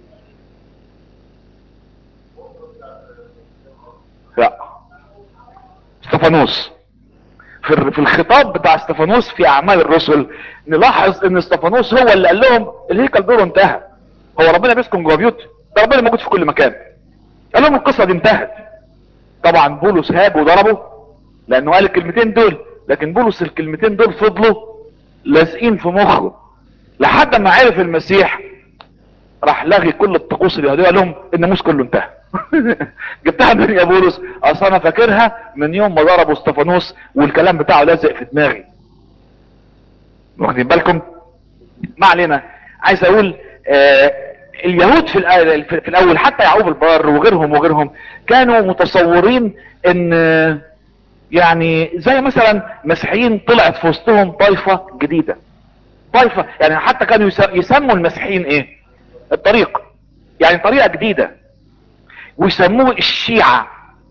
لا استفانوس في في الخطاب بتاع استفانوس في اعمال الرسل نلاحظ ان استفانوس هو اللي قال لهم الهيكل دوره انتهى هو ربنا بيسكن جوه بيوت ده ربنا موجود في كل مكان قال لهم القصه دي انتهت طبعا بولس هاب وضربه لانه قال الكلمتين دول لكن بولس الكلمتين دول فضلوا لازقين في مخه لحد ما عرف المسيح راح لغي كل الطقوس اليهوديه قال لهم الناموس كله انتهى جبتها من يا بولس اصل انا فاكرها من يوم ما ضربوا استفانوس والكلام بتاعه لازق في دماغي واخدين بالكم ما علينا عايز اقول آه اليهود في, في الاول حتى يعقوب البار وغيرهم وغيرهم كانوا متصورين ان يعني زي مثلا مسيحيين طلعت في وسطهم طائفة جديدة طائفة يعني حتى كانوا يس- يسموا المسيحيين ايه الطريق يعني طريقة جديدة ويسموه الشيعة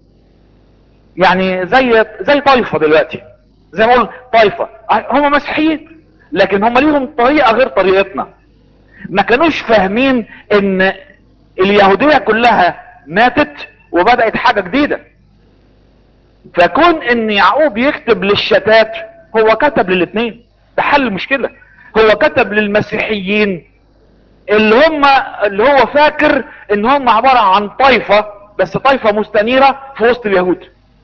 يعني زي زي طائفة دلوقتي زي ما اقول طائفة هم مسيحيين لكن هم ليهم طريقة غير طريقتنا ما كانوش فاهمين ان اليهودية كلها ماتت وبدأت حاجة جديدة فكون ان يعقوب يكتب للشتات هو كتب للاثنين ده حل المشكلة هو كتب للمسيحيين اللي هم اللي هو فاكر ان هم عبارة عن طائفة بس طائفة مستنيرة في وسط اليهود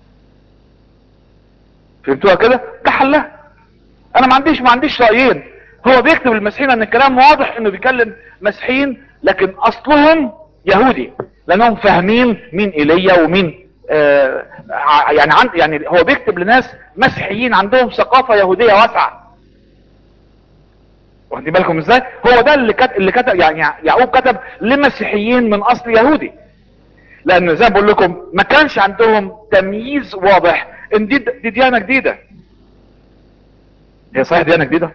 فهمتوها كده ده حلها انا ما عنديش ما عنديش رايين هو بيكتب للمسيحيين ان الكلام واضح انه بيكلم مسيحيين لكن اصلهم يهودي لانهم فاهمين مين ايليا ومين آه ع- يعني عند يعني هو بيكتب لناس مسيحيين عندهم ثقافه يهوديه واسعه واخدين بالكم ازاي هو ده اللي كتب اللي كتب يعني يعقوب كتب لمسيحيين من اصل يهودي لان زي ما بقول لكم ما كانش عندهم تمييز واضح ان دي دي ديانه جديده هي صحيح ديانه جديده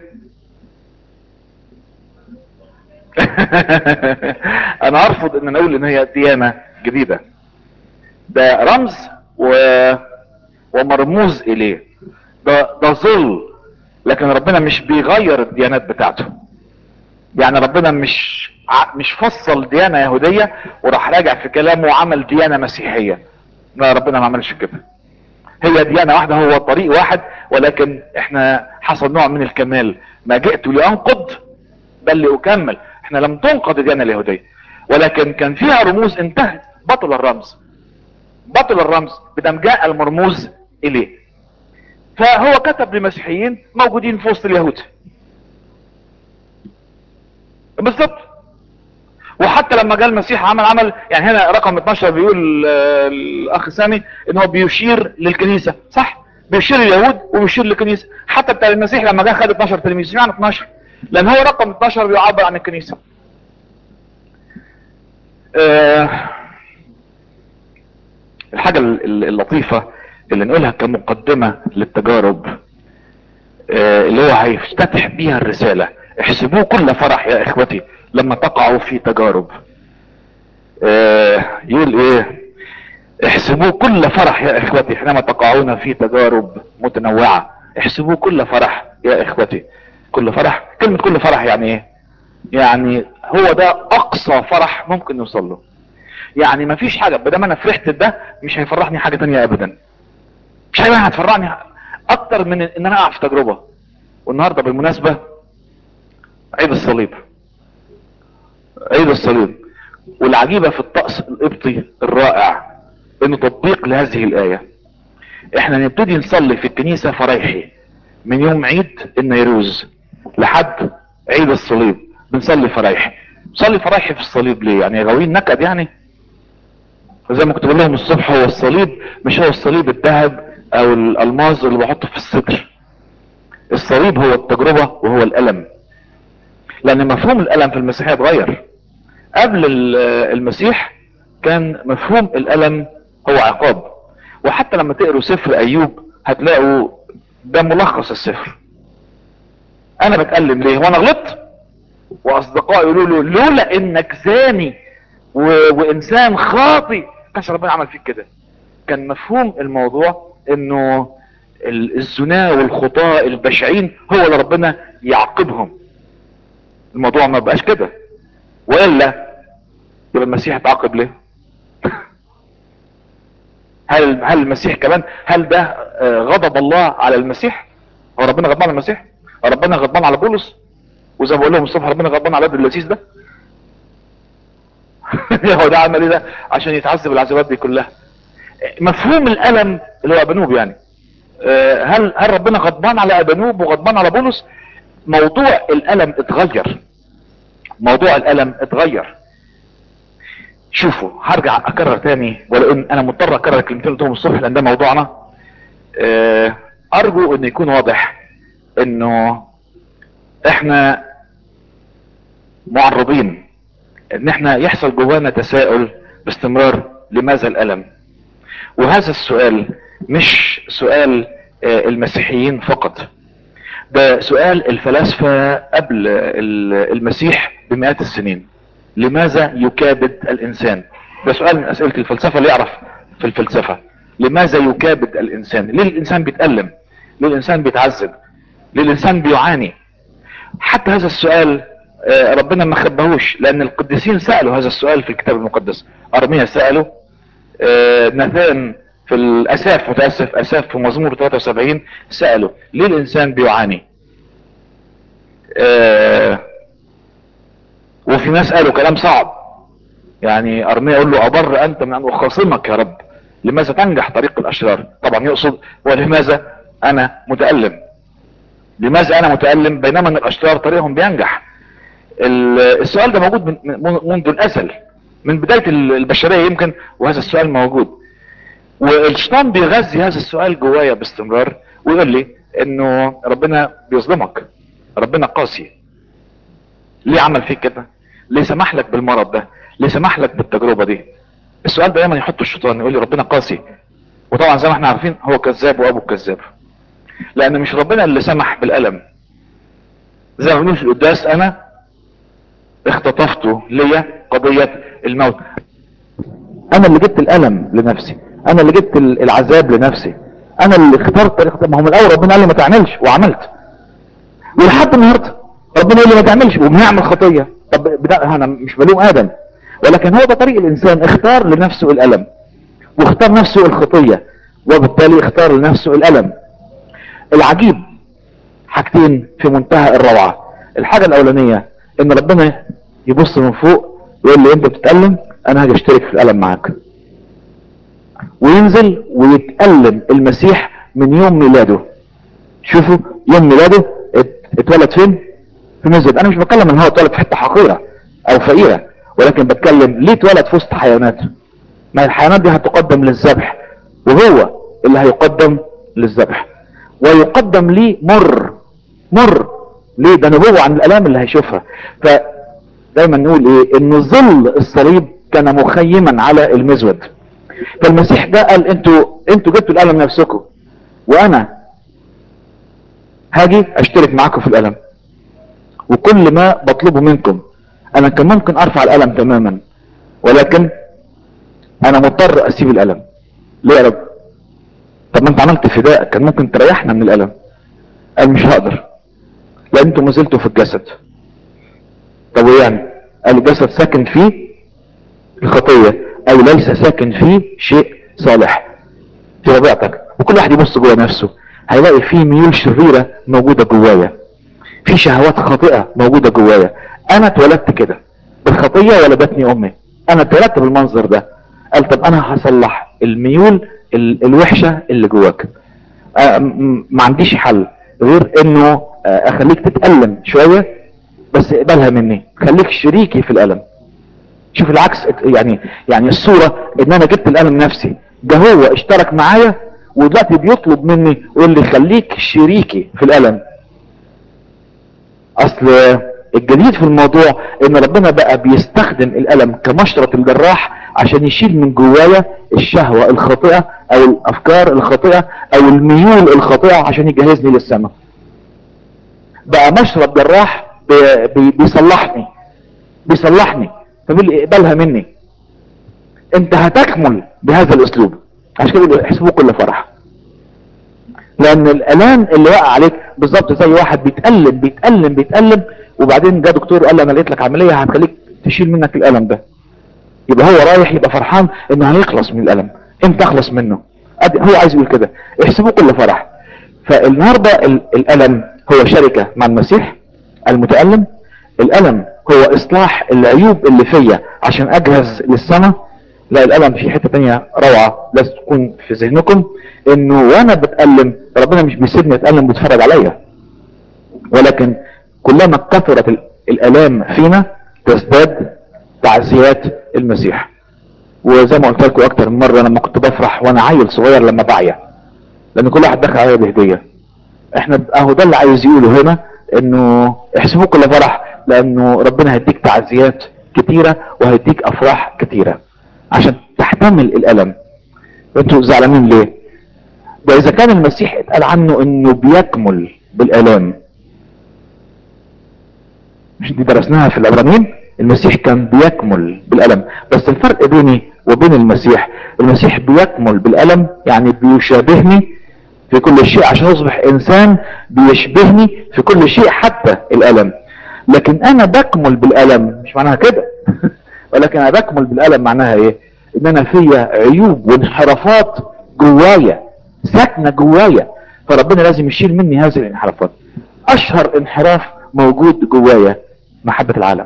انا ارفض ان اقول ان هي ديانه جديده ده رمز و... ومرموز اليه ده ده ظل لكن ربنا مش بيغير الديانات بتاعته يعني ربنا مش ع- مش فصل ديانه يهوديه وراح راجع في كلامه وعمل ديانه مسيحيه لا ربنا ما عملش كده هي ديانه واحده هو طريق واحد ولكن احنا حصل نوع من الكمال ما جئت لانقض بل لاكمل احنا لم تنقض الديانه اليهوديه ولكن كان فيها رموز انتهت بطل الرمز بطل الرمز بدم جاء المرموز اليه فهو كتب لمسيحيين موجودين في وسط اليهود بالظبط وحتى لما جاء المسيح عمل عمل يعني هنا رقم 12 بيقول آه، الاخ سامي ان هو بيشير للكنيسه صح بيشير لليهود وبيشير للكنيسه حتى بتاع المسيح لما جه خد 12 تلميذ اشمعنى 12 لان هو رقم 12 بيعبر عن الكنيسه آه، الحاجه ال- ال- اللطيفه اللي نقولها كمقدمه للتجارب آه، اللي هو هيفتتح بيها الرسالة احسبوه كل فرح يا اخوتي لما تقعوا في تجارب آه، يقول ايه احسبوه كل فرح يا اخوتي حينما تقعون في تجارب متنوعة احسبوه كل فرح يا اخوتي كل فرح كلمة كل فرح يعني ايه يعني هو ده اقصى فرح ممكن نوصل له يعني مفيش حاجة بدل انا فرحت ده مش هيفرحني حاجة تانية ابدا مش حاجة هتفرحني اكتر من ان انا اقع في تجربة والنهاردة بالمناسبة عيد الصليب عيد الصليب والعجيبة في الطقس القبطي الرائع انه تطبيق لهذه الاية احنا نبتدي نصلي في الكنيسة فرايحي من يوم عيد النيروز لحد عيد الصليب بنصلي فرايحي نصلي فرايحي في الصليب ليه يعني غاويين نكد يعني زي ما كنت بقول لهم الصبح هو الصليب مش هو الصليب الذهب او الالماظ اللي بحطه في الستر الصليب هو التجربة وهو الالم لان مفهوم الالم في المسيحية اتغير قبل ال- المسيح كان مفهوم الالم هو عقاب وحتى لما تقروا سفر ايوب هتلاقوا ده ملخص السفر انا بتألم ليه وانا غلطت واصدقائي يقولوا له لولا انك زاني و... وانسان خاطي كانش ربنا عمل فيك كده كان مفهوم الموضوع انه ال- الزنا والخطاة البشعين هو اللي ربنا يعاقبهم الموضوع ما بقاش كده والا يبقى المسيح اتعاقب ليه هل هل المسيح كمان هل ده آه، غضب الله على المسيح هو ربنا غضبان على المسيح هو ربنا غضبان على بولس وزي ما بقول لهم الصبح ربنا غضبان على الواد اللذيذ ده هو ده عمل ايه ده عشان يتعذب العذابات دي كلها مفهوم الالم اللي هو ابنوب يعني آه، هل هل ربنا غضبان على ابنوب وغضبان على بولس موضوع الالم اتغير موضوع الالم اتغير شوفوا هرجع اكرر تاني ولو ان انا مضطر اكرر الكلمتين اللي قلتهم الصبح لان ده موضوعنا آه، ارجو ان يكون واضح انه احنا معرضين ان احنا يحصل جوانا تساؤل باستمرار لماذا الالم وهذا السؤال مش سؤال آه، المسيحيين فقط ده سؤال الفلاسفة قبل ال- المسيح بمئات السنين لماذا يكابد الانسان ده سؤال من اسئلة الفلسفة اللي يعرف في الفلسفة لماذا يكابد الانسان ليه الانسان بيتألم ليه الانسان بيتعذب ليه الانسان بيعاني حتى هذا السؤال آه، ربنا ما خبهوش لان القديسين سألوا هذا السؤال في الكتاب المقدس ارميا سألوا آه، ناثان في الاساف متاسف اساف في مزمور 73 سألوا ليه الانسان بيعاني آه، وفي ناس قالوا كلام صعب يعني ارميا يقول له ابر انت من ان اخاصمك يا رب لماذا تنجح طريق الاشرار طبعا يقصد ولماذا انا متألم لماذا انا متألم بينما ان الاشرار طريقهم بينجح ال- السؤال ده موجود من من- منذ الازل من بداية ال- البشرية يمكن وهذا السؤال موجود والشيطان بيغذي هذا السؤال جوايا باستمرار ويقول لي انه ربنا بيظلمك ربنا قاسي ليه عمل فيك كده ليه سمح لك بالمرض ده ليه سمح لك بالتجربة دي السؤال دايما يحطه الشيطان يقول لي ربنا قاسي وطبعا زي ما احنا عارفين هو كذاب وابو كذاب لان مش ربنا اللي سمح بالالم زي ما بنقول في القداس انا اختطفت ليا قضية الموت انا اللي جبت الالم لنفسي انا اللي جبت ال- العذاب لنفسي انا اللي اخترت طريقة ما هو من الاول ربنا قال لي ما تعملش وعملت ولحد النهارده ربنا يقول لي ما تعملش وبنعمل خطية طب بدا انا مش بلوم ادم ولكن هو ده طريق الانسان اختار لنفسه الالم واختار نفسه الخطية وبالتالي اختار لنفسه الالم العجيب حاجتين في منتهى الروعة الحاجة الاولانية ان ربنا يبص من فوق يقول لي انت بتتألم انا هاجي اشترك في الالم معاك وينزل ويتألم المسيح من يوم ميلاده شوفوا يوم ميلاده ات- اتولد فين في مسجد انا مش بتكلم ان هو اتولد في حته حقيره او فقيره ولكن بتكلم ليه اتولد في وسط حيوانات ما الحيوانات دي هتقدم للذبح وهو اللي هيقدم للذبح ويقدم ليه مر مر ليه ده نبوة عن الالام اللي هيشوفها فدايما نقول ايه ان ظل الصليب كان مخيما على المزود فالمسيح جاء قال انتوا انتوا جبتوا الالم نفسكم وانا هاجي اشترك معاكم في الالم وكل ما بطلبه منكم انا كان ممكن ارفع الالم تماما ولكن انا مضطر اسيب الالم ليه يا رب طب ما انت عملت فداء كان ممكن تريحنا من الالم قال مش هقدر لان انتوا ما زلتوا في الجسد طب وايه يعني قال الجسد ساكن فيه الخطية او ليس ساكن فيه شيء صالح في طبيعتك وكل واحد يبص جوه نفسه هيلاقي فيه ميول شريرة موجودة جوايا في شهوات خاطئة موجودة جوايا انا اتولدت كده بالخطية ولدتني امي انا اتولدت بالمنظر ده قال طب انا هصلح الميول ال- الوحشة اللي جواك آه، م- م- ما عنديش حل غير انه آه، اخليك تتألم شوية بس اقبلها مني خليك شريكي في الالم شوف العكس ات- يعني يعني الصورة ان انا جبت الالم نفسي ده هو اشترك معايا ودلوقتي بيطلب مني يقول لي خليك شريكي في الالم اصل الجديد في الموضوع ان ربنا بقى بيستخدم الالم كمشرط الجراح عشان يشيل من جوايا الشهوة الخاطئة او الافكار الخاطئة او الميول الخاطئة عشان يجهزني للسماء بقى مشرط جراح بي- بي- بيصلحني بيصلحني فبيقول لي اقبلها مني انت هتكمل بهذا الاسلوب عشان كده بيقول احسبوه كل فرح لان الالام اللي وقع عليك بالظبط زي واحد بيتألم بيتألم بيتألم وبعدين جاء دكتور قال له انا لقيت لك عملية هتخليك تشيل منك الالم ده يبقى هو رايح يبقى فرحان انه هيخلص من الالم امتى اخلص منه أدي هو عايز يقول كده احسبوه كل فرح فالنهارده ال- الالم هو شركة مع المسيح المتألم الالم هو اصلاح العيوب اللي فيا عشان اجهز للسماء لا الالم في حتة تانية روعة لازم تكون في ذهنكم انه وانا بتألم ربنا مش بيسيبني اتألم ويتفرج عليا ولكن كلما كثرت ال- الالام فينا تزداد تعزيات المسيح وزي ما قلت لكم اكتر من مرة لما كنت بفرح وانا عيل صغير لما بعيا لان كل واحد دخل عليا بهدية احنا اهو ده اللي عايز يقوله هنا انه احسبوه كل فرح لانه ربنا هيديك تعزيات كتيرة وهيديك افراح كتيرة عشان تحتمل الالم انتوا زعلانين ليه ده اذا كان المسيح اتقال عنه انه بيكمل بالالام مش دي درسناها في العبرانيين المسيح كان بيكمل بالالم بس الفرق بيني وبين المسيح المسيح بيكمل بالالم يعني بيشابهني في كل شيء عشان اصبح انسان بيشبهني في كل شيء حتى الالم لكن انا بكمل بالالم مش معناها كده ولكن انا بكمل بالالم معناها ايه ان انا فيا عيوب وانحرافات جوايا ساكنه جوايا فربنا لازم يشيل مني هذه الانحرافات اشهر انحراف موجود جوايا محبه العالم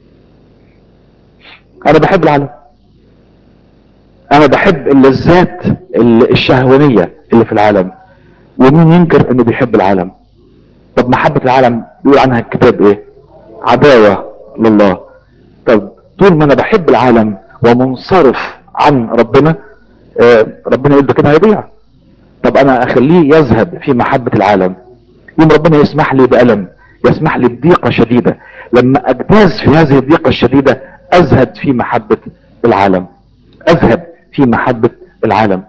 انا بحب العالم انا بحب اللذات الشهوانيه اللي في العالم ومين ينكر انه بيحب العالم طب محبه العالم بيقول عنها الكتاب ايه عداوه لله طب طول ما انا بحب العالم ومنصرف عن ربنا آه ربنا يقول ده كده هيضيع طب انا اخليه يذهب في محبة العالم يوم ربنا يسمح لي بألم يسمح لي بضيقة شديدة لما اجتاز في هذه الضيقة الشديدة ازهد في محبة العالم اذهب في محبة العالم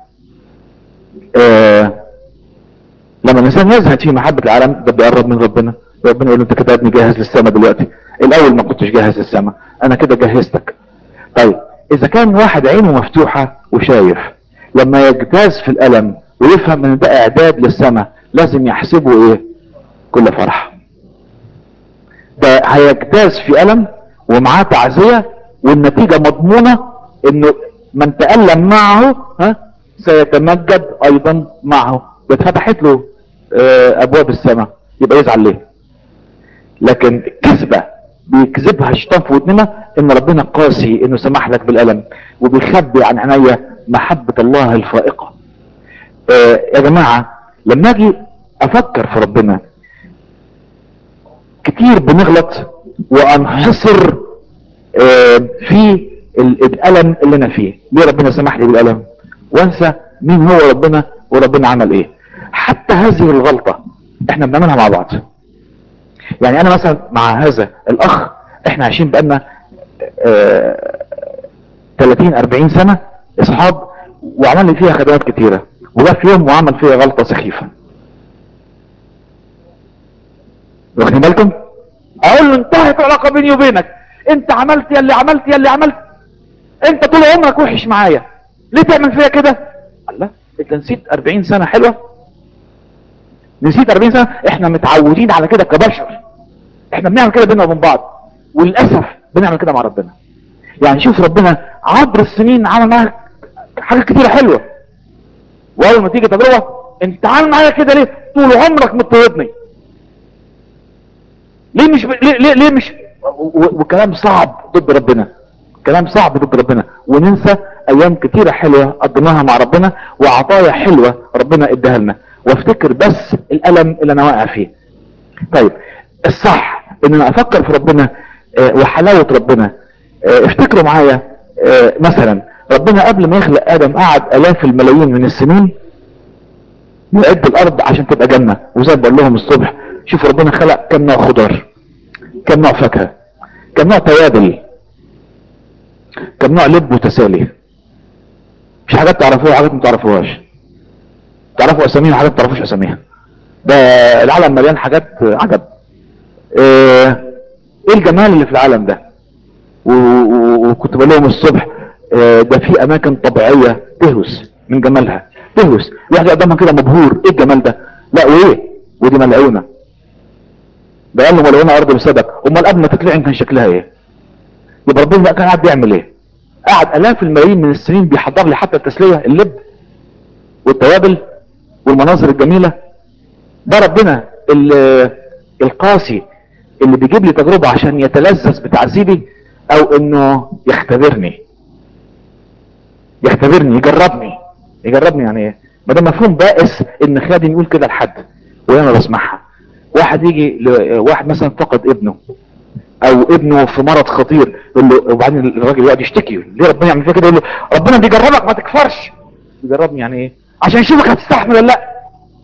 آه لما الانسان يزهد في محبة العالم ده بيقرب من ربنا ربنا يقول له انت كده ابني جاهز للسماء دلوقتي الاول ما كنتش جاهز للسماء انا كده جهزتك طيب اذا كان واحد عينه مفتوحة وشايف لما يجتاز في الالم ويفهم ان ده اعداد للسماء لازم يحسبه ايه كل فرح ده هيجتاز في الم ومعاه تعزية والنتيجة مضمونة انه من تألم معه ها سيتمجد ايضا معه واتفتحت له اه ابواب السماء يبقى يزعل ليه لكن كذبة بيكذبها الشيطان في ودننا ان ربنا قاسي انه سمح لك بالالم وبيخبي عن عينيا محبة الله الفائقة اه يا جماعة لما اجي افكر في ربنا كتير بنغلط وانحصر اه في الالم اللي انا فيه ليه ربنا سمح لي بالالم وانسى مين هو ربنا وربنا عمل ايه حتى هذه الغلطة احنا بنعملها مع بعض يعني انا مثلا مع هذا الاخ احنا عايشين بقالنا اه 30 40 سنة اصحاب وعمل لي فيها خدمات كتيرة وجاء في يوم وعمل فيها غلطة سخيفة واخدين بالكم اقول له انتهت العلاقة بيني وبينك انت عملت يا اللي عملت يا اللي عملت انت طول عمرك وحش معايا ليه تعمل فيها كده الله انت نسيت 40 سنة حلوة نسيت 40 سنة احنا متعودين على كده كبشر احنا بنعمل كده بينا وبين بعض وللأسف بنعمل كده مع ربنا يعني شوف ربنا عبر السنين عمل معاك حاجات كتيرة حلوة واول ما تيجي تجربة انت عامل معايا كده ليه طول عمرك مضطهدني ليه مش ليه ليه, ليه مش وكلام صعب ضد ربنا كلام صعب ضد ربنا وننسى ايام كتيرة حلوة قضيناها مع ربنا وعطايا حلوة ربنا اداها لنا وافتكر بس الالم اللي انا واقع فيه طيب الصح ان انا افكر في ربنا اه وحلاوة ربنا اه افتكروا معايا اه مثلا ربنا قبل ما يخلق ادم قعد الاف الملايين من السنين يعد الارض عشان تبقى جنة وزي ما بقول لهم الصبح شوف ربنا خلق كم نوع خضار كم نوع فاكهة كم نوع توابل كم نوع لب وتسالي مش حاجات تعرفوها وحاجات ما تعرفوهاش تعرفوا اساميها وحاجات ما تعرفوش اساميها ده العالم مليان حاجات عجب ايه الجمال اللي في العالم ده وكنت بقول لهم الصبح اه ده في اماكن طبيعيه تهوس من جمالها تهوس الواحد قدامها كده مبهور ايه الجمال ده لا وايه ودي ملعونه ده قال له ملعونه ارض بسبب امال قبل ما تطلع كان شكلها ايه يبقى ربنا بقى كان قاعد بيعمل ايه قعد الاف الملايين من السنين بيحضر لي حتى التسليه اللب والتوابل والمناظر الجميله ده ربنا القاسي اللي بيجيب لي تجربة عشان يتلذذ بتعذيبي او انه يختبرني يختبرني يجربني يجربني يعني ايه ما ده مفهوم بائس ان خادم يقول كده لحد وانا بسمعها واحد يجي واحد مثلا فقد ابنه او ابنه في مرض خطير يقول له وبعدين الراجل يقعد يشتكي ليه ربنا يعمل فيها كده يقول له ربنا بيجربك ما تكفرش يجربني يعني ايه عشان يشوفك هتستحمل ولا لا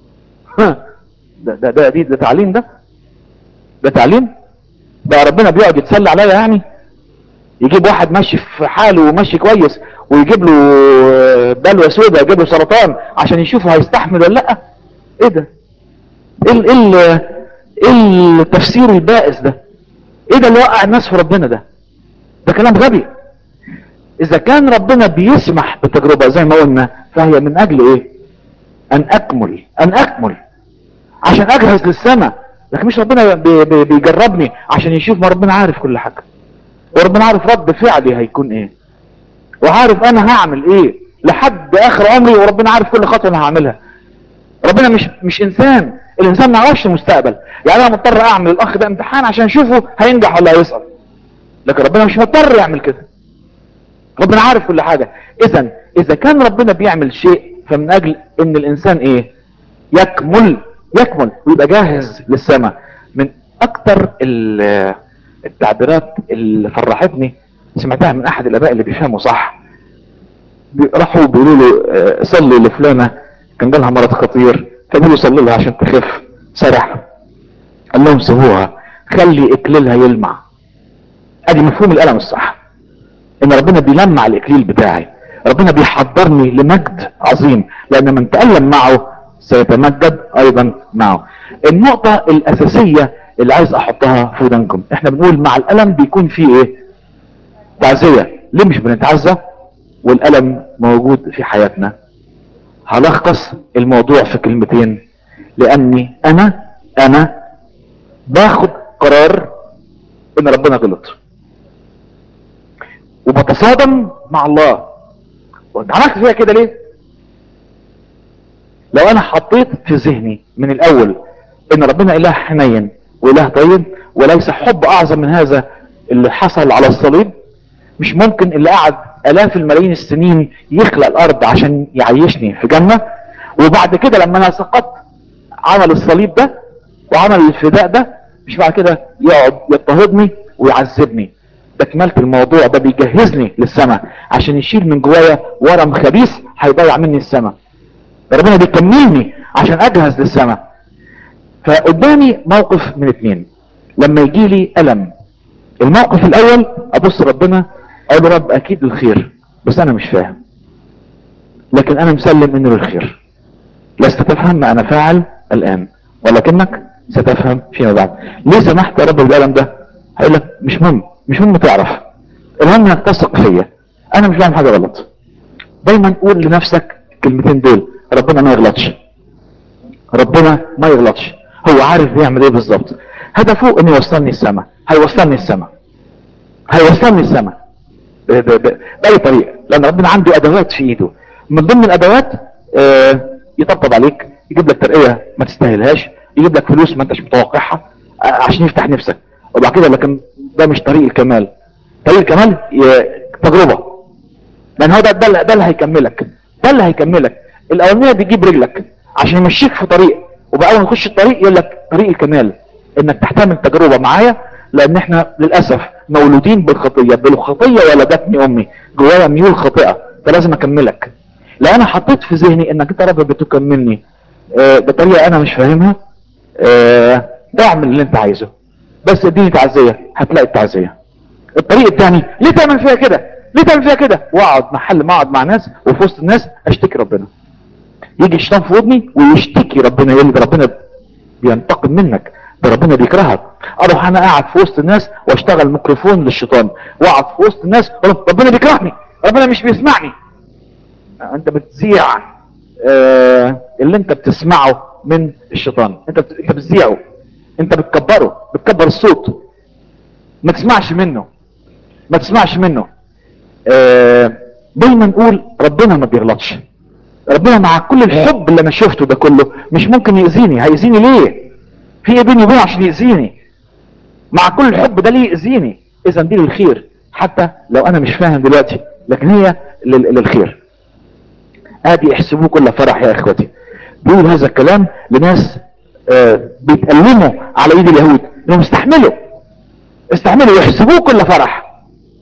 ده ده ده, ده, ده تعليم ده ده تعليم ده ربنا بيقعد يتسلى عليا يعني يجيب واحد ماشي في حاله وماشي كويس ويجيب له بلوى سوداء يجيب له سرطان عشان يشوفه هيستحمل ولا لا ايه ده ايه ال- ايه ال- ايه التفسير البائس ده ايه ده اللي وقع الناس في ربنا ده ده كلام غبي اذا كان ربنا بيسمح بالتجربة زي ما قلنا فهي من اجل ايه ان اكمل ان اكمل عشان اجهز للسماء لكن مش ربنا بي بي بيجربني عشان يشوف ما ربنا عارف كل حاجة وربنا عارف رد فعلي هيكون ايه وعارف انا هعمل ايه لحد اخر عمري وربنا عارف كل خطوة انا هعملها ربنا مش مش انسان الانسان ما يعرفش المستقبل يعني انا مضطر اعمل الاخ ده امتحان عشان اشوفه هينجح ولا هيسقط لكن ربنا مش مضطر يعمل كده ربنا عارف كل حاجة اذا اذا كان ربنا بيعمل شيء فمن اجل ان الانسان ايه يكمل يكمل ويبقى جاهز للسماء من اكتر ال- التعبيرات اللي فرحتني سمعتها من احد الاباء اللي بيفهموا صح بي- راحوا بيقولوا له آه، صلي لفلانة كان جالها مرض خطير فقالوا له صلي لها عشان تخف سرح قال لهم سيبوها خلي اكليلها يلمع ادي مفهوم الالم الصح ان ربنا بيلمع الاكليل بتاعي ربنا بيحضرني لمجد عظيم لان من تألم معه سيتمجد ايضا معه النقطة الاساسية اللي عايز احطها في ودانكم احنا بنقول مع الالم بيكون في ايه تعزية ليه مش بنتعزى والالم موجود في حياتنا هلخص الموضوع في كلمتين لاني انا انا باخد قرار ان ربنا غلط وبتصادم مع الله وانت عملت فيها كده ليه لو انا حطيت في ذهني من الاول ان ربنا اله حنين واله طيب وليس حب اعظم من هذا اللي حصل على الصليب مش ممكن اللي قعد الاف الملايين السنين يخلق الارض عشان يعيشني في جنة وبعد كده لما انا سقطت عمل الصليب ده وعمل الفداء ده مش بعد كده يقعد يضطهدني ويعذبني ده كمالة الموضوع ده بيجهزني للسماء عشان يشيل من جوايا ورم خبيث هيضيع مني السماء ربنا بيكملني عشان اجهز للسماء فقدامي موقف من اتنين لما يجي لي الم الموقف الاول ابص ربنا اقول له رب اكيد الخير بس انا مش فاهم لكن انا مسلم انه للخير لست تفهم ما انا فاعل الان ولكنك ستفهم فيما بعد ليه سمحت يا رب بالالم ده هيقول لك مش مهم مش مهم تعرف المهم انك تثق فيا انا مش بعمل حاجه غلط دايما قول لنفسك الكلمتين دول ربنا ما يغلطش ربنا ما يغلطش هو عارف بيعمل ايه بالظبط هدفه انه يوصلني السماء هيوصلني السماء هيوصلني السماء ب- ب- ب- باي طريقه لان ربنا عنده ادوات في ايده من ضمن الادوات آه، يطبطب عليك يجيب لك ترقيه ما تستاهلهاش يجيب لك فلوس ما انتش متوقعها آه، عشان يفتح نفسك وبعد كده لكن ده مش طريق الكمال طريق الكمال ي- تجربه لان هو ده ده, اللي- ده اللي هيكملك ده اللي هيكملك الاولانيه بيجيب رجلك عشان يمشيك في طريق وبقى اول ما تخش الطريق يقول لك طريق الكمال انك تحتمل تجربه معايا لان احنا للاسف مولودين بالخطيه بالخطيه ولدتني امي جوايا ميول خاطئه فلازم اكملك لو انا حطيت في ذهني انك انت يا رب بتكملني آه، بطريقه انا مش فاهمها آه، اعمل اللي انت عايزه بس اديني تعزيه هتلاقي التعزيه الطريق الثاني ليه تعمل فيها كده ليه تعمل فيها كده واقعد محل ما اقعد مع ناس وفي وسط الناس اشتكي ربنا يجي الشيطان في ودني ويشتكي ربنا يقول لي ده ربنا بينتقم منك ده ربنا بيكرهك اروح انا قاعد في وسط الناس واشتغل ميكروفون للشيطان واقعد في وسط الناس أقول له ربنا بيكرهني ربنا مش بيسمعني انت بتذيع آه اللي انت بتسمعه من الشيطان انت بت- انت بتذيعه انت بتكبره بتكبر الصوت ما تسمعش منه ما تسمعش منه آه دايما نقول ربنا ما بيغلطش ربنا مع كل الحب اللي انا شفته ده كله مش ممكن يأذيني هيأذيني ليه في ايه بيني وبينه عشان يأذيني مع كل الحب ده ليه يأذيني اذا دي للخير حتى لو انا مش فاهم دلوقتي لكن هي لل- للخير ادي احسبوه كل فرح يا اخوتي بيقول هذا الكلام لناس آه بيتألموا على ايد اليهود انهم استحملوا استحملوا يحسبوه كل فرح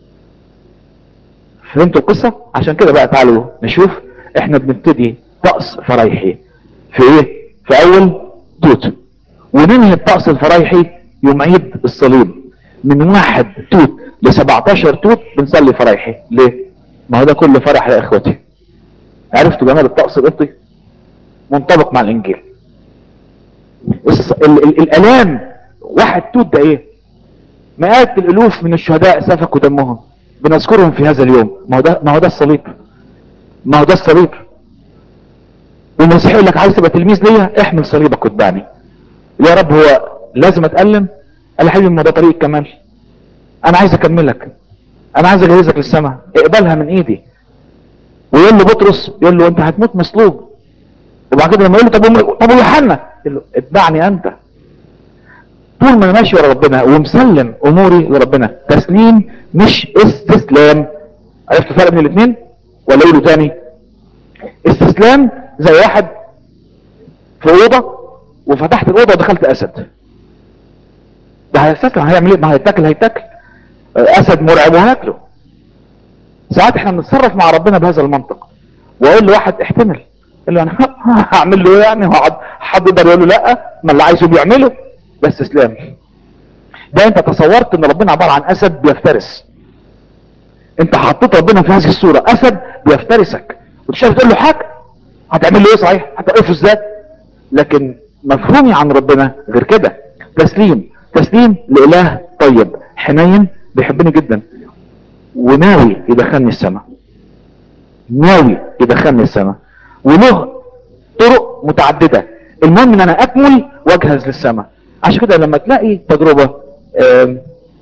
فهمتوا القصة عشان كده بقى تعالوا نشوف احنا بنبتدي طقس فرايحي في ايه في اول توت وننهي الطقس الفرايحي يوم عيد الصليب من واحد توت ل 17 توت بنصلي فرايحي ليه ما هو ده كل فرح يا اخوتي عرفتوا جمال الطقس القبطي منطبق مع الانجيل الص- ال- ال- الالام واحد توت ده ايه مئات الالوف من الشهداء سفكوا دمهم بنذكرهم في هذا اليوم ما هو ده ما هو ده الصليب ما هو ده الصليب والمسيح يقول لك عايز تبقى تلميذ ليا احمل صليبك واتبعني يا رب هو لازم اتالم قال يا حبيبي ما ده طريق الكمال انا عايز اكملك انا عايز اجهزك للسماء اقبلها من ايدي ويقول له بطرس يقول له انت هتموت مصلوب وبعد كده لما يقول له طب وم- طب ويوحنا يقول له اتبعني انت طول ما انا ماشي ورا ربنا ومسلم اموري لربنا تسليم مش استسلام عرفت الفرق بين الاثنين ولا اقوله تاني استسلام زي واحد في اوضه وفتحت الاوضه ودخلت اسد ده هيستسلم هيعمل ايه ما هيتاكل هيتاكل اسد مرعب وهاكله ساعات احنا بنتصرف مع ربنا بهذا المنطق واقول لواحد احتمل يقول له انا هعمل له ايه يعني هو حد- حد يقدر يقول له لا ما اللي عايزه بيعمله ده استسلام ده انت تصورت ان ربنا عباره عن اسد بيفترس انت حطيت ربنا في هذه الصوره اسد بيفترسك وتشاف تقول له حاجه هتعمل له ايه صحيح هتوقفه ازاي لكن مفهومي عن ربنا غير كده تسليم تسليم لاله طيب حنين بيحبني جدا وناوي يدخلني السماء ناوي يدخلني السماء وله طرق متعددة المهم ان انا اكمل واجهز للسماء عشان كده لما تلاقي تجربة آم،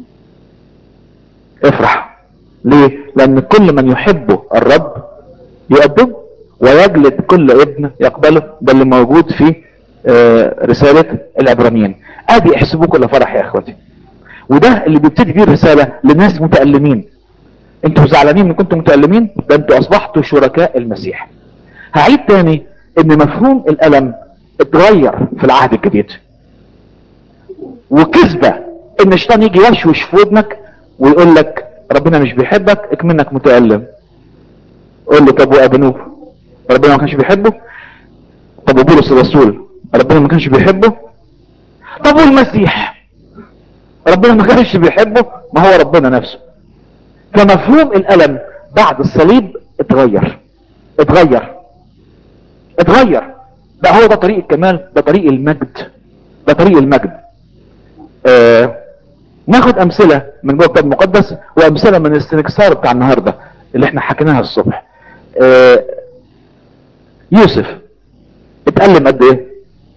افرح ليه لان كل من يحبه الرب يقدم ويجلد كل ابن يقبله ده اللي موجود في آه، رسالة العبرانيين ادي احسبوه كل فرح يا اخوتي وده اللي بيبتدي بيه الرسالة لناس متألمين انتوا زعلانين ان كنتوا متألمين ده انتوا اصبحتوا شركاء المسيح هعيد تاني ان مفهوم الالم اتغير في العهد الجديد وكذبة ان الشيطان يجي يشوش في ودنك ويقول لك ربنا مش بيحبك اكمنك متألم قول له طب وابنوب ربنا ما كانش بيحبه طب وبولس الرسول ربنا ما كانش بيحبه طب والمسيح ربنا ما كانش بيحبه ما هو ربنا نفسه فمفهوم الالم بعد الصليب اتغير اتغير اتغير ده هو ده طريق الكمال ده طريق المجد ده طريق المجد آه ناخد امثلة من جوه الكتاب المقدس وامثلة من السنكسار بتاع النهاردة اللي احنا حكيناها الصبح آه يوسف اتألم قد ايه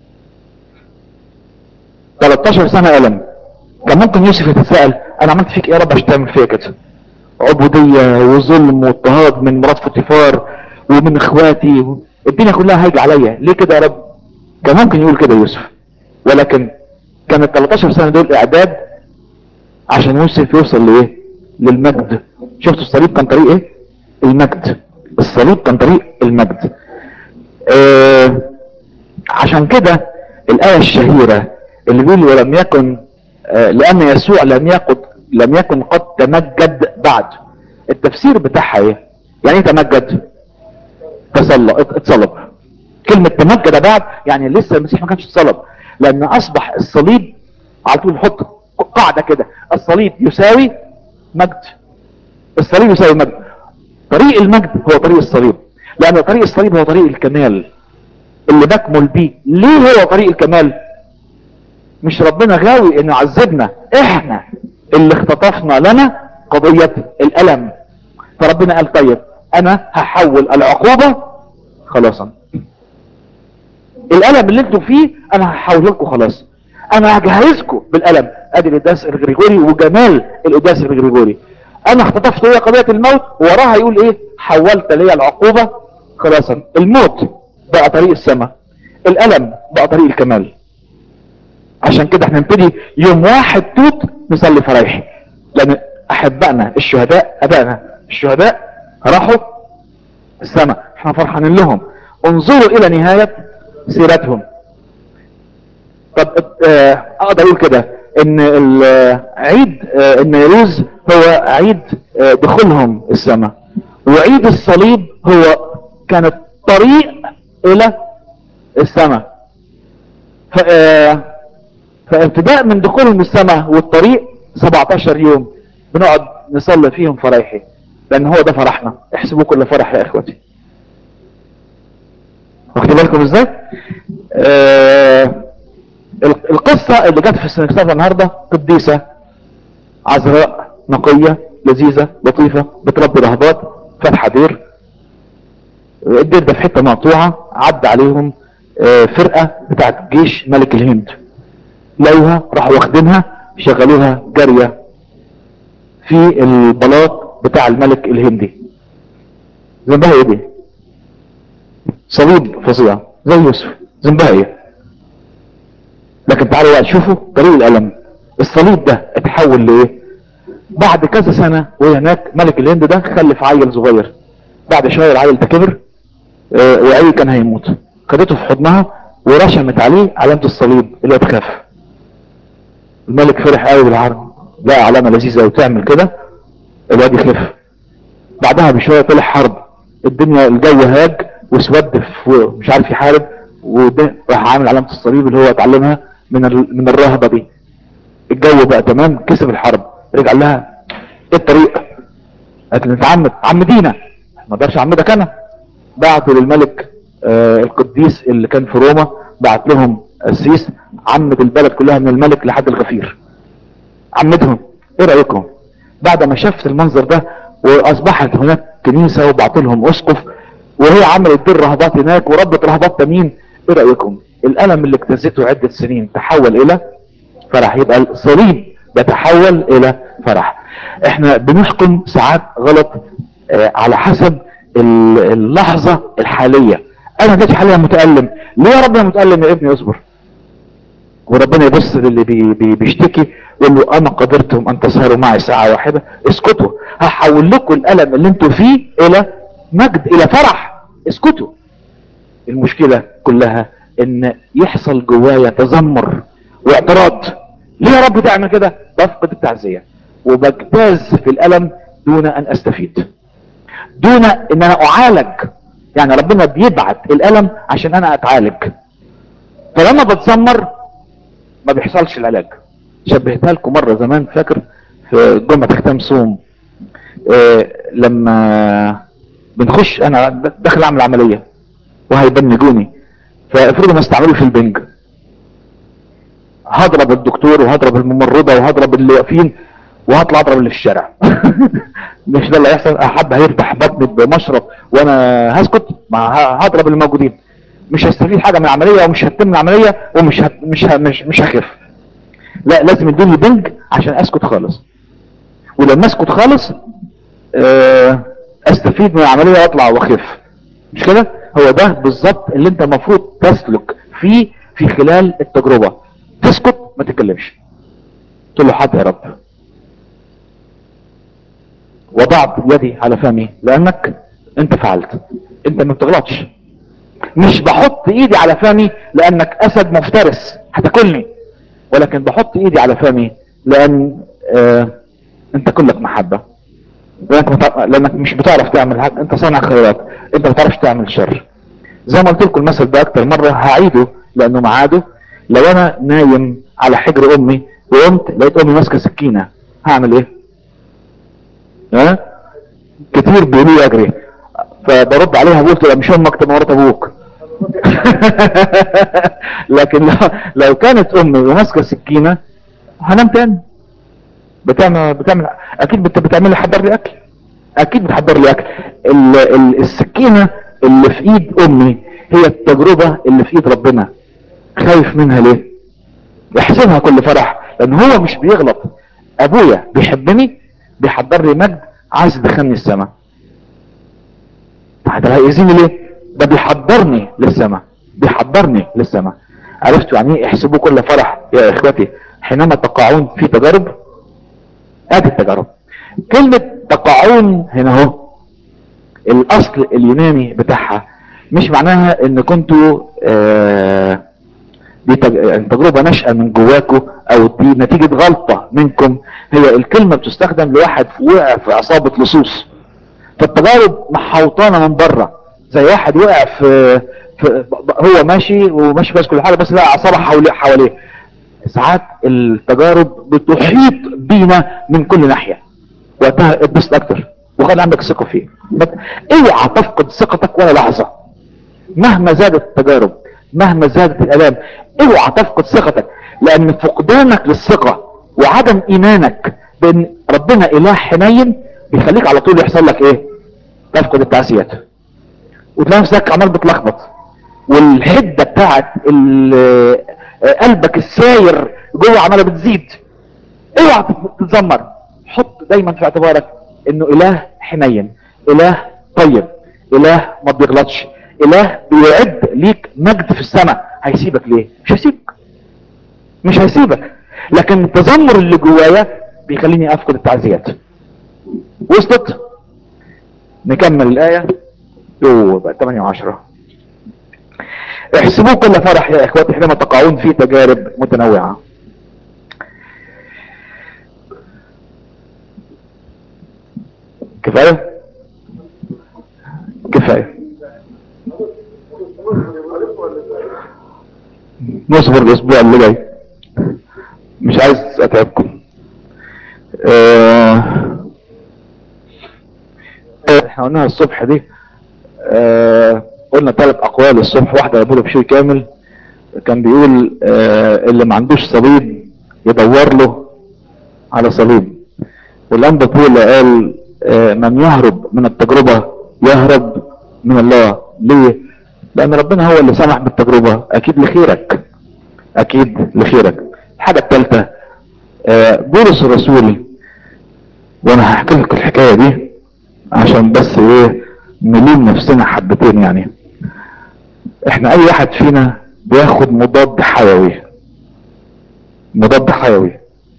13 سنة ألم كان ممكن يوسف يتساءل انا عملت فيك ايه يا رب عشان تعمل فيا كده عبودية وظلم واضطهاد من مرات فوتيفار ومن اخواتي الدنيا كلها هايجة عليا ليه كده يا رب كان ممكن يقول كده يوسف ولكن كان ال 13 سنة دول اعداد عشان يوسف يوصل لايه للمجد شفتوا الصليب كان طريق ايه المجد الصليب كان طريق المجد آه عشان كده الآية الشهيرة اللي بيقول ولم يكن آه لأن يسوع لم يكن لم يكن قد تمجد بعد التفسير بتاعها ايه يعني ايه تمجد تصلب اتصلب كلمة تمجد بعد يعني لسه المسيح ما كانش اتصلب لان اصبح الصليب على طول نحط قاعدة كده الصليب يساوي مجد الصليب يساوي مجد طريق المجد هو طريق الصليب لان طريق الصليب هو طريق الكمال اللي بكمل بيه ليه هو طريق الكمال مش ربنا غاوي انه يعذبنا احنا اللي اختطفنا لنا قضية الالم فربنا قال طيب انا هحول العقوبة خلاصا الالم اللي انتوا فيه انا هحول لكم خلاص انا هجهزكم بالالم ادي القداس الغريغوري وجمال القداس الغريغوري انا اختطفت هي قضية الموت وراها يقول ايه حولت لي العقوبة خلاصا الموت بقى طريق السماء الالم بقى طريق الكمال عشان كده احنا نبتدي يوم واحد توت نصلي فرايحي لان احبائنا الشهداء ابائنا الشهداء راحوا السماء احنا فرحانين لهم انظروا الى نهاية سيرتهم طب اه اقدر اقول كده ان عيد اه النيروز هو عيد اه دخولهم السماء وعيد الصليب هو كانت طريق الى السماء فابتداء من دخولهم السماء والطريق 17 يوم بنقعد نصلي فيهم فرايحي لان هو ده فرحنا احسبوا كل فرح يا اخوتي واخدين بالكم ازاي آه ال- القصة اللي جت في السنكسار النهاردة قديسة عذراء نقية لذيذة لطيفة بتربي رهبات فاتحة دير الدير ده في حتة مقطوعة عدى عليهم آه، فرقة بتاعت جيش ملك الهند لقوها راحوا واخدينها شغلوها جارية في البلاط بتاع الملك الهندي ذنبها ايه دي صليب فظيع زي يوسف ذنبها ايه لكن تعالوا بقى شوفوا طريق الالم الصليب ده اتحول لايه بعد كذا سنة وهي هناك ملك الهند ده خلف عيل صغير بعد شوية العيل ده كبر آه، وعي كان هيموت خدته في حضنها ورشمت عليه علامة الصليب اللي هي تخاف الملك فرح قوي بالعرض لقى علامة لذيذة وتعمل كده الواد يخف بعدها بشوية طلع حرب الدنيا الجو هاج واسود في مش عارف يحارب وده راح عامل علامة الصليب اللي هو اتعلمها من ال... من الرهبة دي الجو بقى تمام كسب الحرب رجع لها ايه الطريق قالت له نتعمد عمدينا ما اقدرش اعمدك انا بعتوا للملك آه القديس اللي كان في روما بعت لهم قسيس عمد البلد كلها من الملك لحد الغفير عمدهم ايه رايكم بعد ما شافت المنظر ده واصبحت هناك كنيسه وبعت لهم اسقف وهي عملت دير رهبات هناك وربت رهبات تانيين ايه رايكم الالم اللي اجتزته عده سنين تحول الى فرح يبقى الصليب بيتحول الى فرح احنا بنحكم ساعات غلط آه، على حسب ال- اللحظة الحالية انا دلوقتي حاليا متألم ليه يا رب انا متألم يا ابني اصبر وربنا يبص للي بي بي بيشتكي يقول له اما قدرتم ان تسهروا معي ساعة واحدة اسكتوا هحول لكم الالم اللي انتوا فيه الى مجد الى فرح اسكتوا المشكلة كلها ان يحصل جوايا تذمر واعتراض ليه يا رب تعمل كده بفقد التعزية وبجتاز في الالم دون ان استفيد دون ان انا اعالج يعني ربنا بيبعت الالم عشان انا اتعالج فلما بتذمر ما بيحصلش العلاج شبهتها لكم مرة زمان فاكر في جمعة ختام صوم آه لما بنخش انا داخل اعمل عملية وهيبنجوني فافرضوا ما استعملوا في البنج هضرب الدكتور وهضرب الممرضة وهضرب اللي واقفين وهطلع اضرب اللي في الشارع مش ده اللي هيحصل حد هيفتح بطني بمشرب وانا هسكت ما ه- هضرب اللي موجودين مش هستفيد حاجه من العمليه ومش هتم العمليه ومش هت... مش ه... مش مش هخف لا لازم يدوني بنج عشان اسكت خالص ولما اسكت خالص آه، استفيد من العمليه واطلع واخف مش كده هو ده بالظبط اللي انت المفروض تسلك فيه في خلال التجربه تسكت ما تتكلمش تقول له حاضر يا رب وضعت يدي على فمي لانك انت فعلت انت ما بتغلطش مش بحط ايدي على فمي لانك اسد مفترس هتاكلني ولكن بحط ايدي على فمي لان آه انت كلك محبة لانك, متع... لانك مش بتعرف تعمل حاجة انت صانع خيرات انت ما بتعرفش تعمل شر زي ما قلت لكم المثل ده اكتر مرة هعيده لانه معاده لو انا نايم على حجر امي وقمت لقيت امي ماسكة سكينة هعمل ايه ها كتير بيقولوا لي اجري فبرد عليها قلت لا مش امك تبقى مرات ابوك لكن لو, لو كانت امي وماسكه سكينه هنام تاني بتعمل بتعمل اكيد بت- بتعمل لي حضر لي اكل اكيد بتحضر لي اكل ال ال السكينه اللي في ايد امي هي التجربه اللي في ايد ربنا خايف منها ليه يحسبها كل فرح لان هو مش بيغلط ابويا بيحبني بيحضر لي مجد عايز يدخلني السماء ده هيأذيني ليه ده بيحضرني للسماء بيحضرني للسماء عرفتوا يعني ايه احسبوا كل فرح يا اخوتي حينما تقعون في تجارب ادي التجارب كلمة تقعون هنا اهو الاصل اليوناني بتاعها مش معناها ان كنتوا آه دي تج- يعني تجربة نشأة من جواكوا او دي نتيجة غلطة منكم هي الكلمة بتستخدم لواحد وقع في عصابة لصوص فالتجارب محوطانة من بره زي واحد وقع في, في هو ماشي وماشي كويس كل حاجة بس لقى عصابة حواليه حواليه ساعات التجارب بتحيط بينا من كل ناحية وقتها اتبسط اكتر وخلي عندك ثقة فيه بس اوعى تفقد ثقتك ولا لحظة مهما زادت التجارب مهما زادت الالام اوعى تفقد ثقتك لان فقدانك للثقة وعدم ايمانك بان ربنا اله حنين بيخليك على طول يحصل لك ايه تفقد التعسيات وتلاقي نفسك عمال بتلخبط والحده بتاعت ال- قلبك الساير جوه عماله بتزيد اوعى تتذمر حط دايما في اعتبارك انه اله حنين اله طيب اله ما بيغلطش اله بيعد ليك مجد في السماء هيسيبك ليه مش هيسيبك مش هيسيبك لكن التذمر اللي جوايا بيخليني افقد التعزيات وصلت نكمل الايه يوه بقى 8 وعشرة احسبوا كل فرح يا اخواتي حينما تقعون في تجارب متنوعة كفاية كفاية نصبر الاسبوع اللي جاي مش عايز اتعبكم اه احنا قلناها الصبح دي آه قلنا ثلاث اقوال الصبح واحدة يقول بشوي كامل كان بيقول آه اللي ما عندوش صليب يدور له على صليب والانبا بولا قال آه من يهرب من التجربة يهرب من الله ليه لان ربنا هو اللي سمح بالتجربة اكيد لخيرك اكيد لخيرك الحاجة الثالثة آه بولس الرسول وانا هحكي لك الحكاية دي عشان بس ايه نلوم نفسنا حبتين يعني احنا اي واحد فينا بياخد مضاد حيوي مضاد حيوي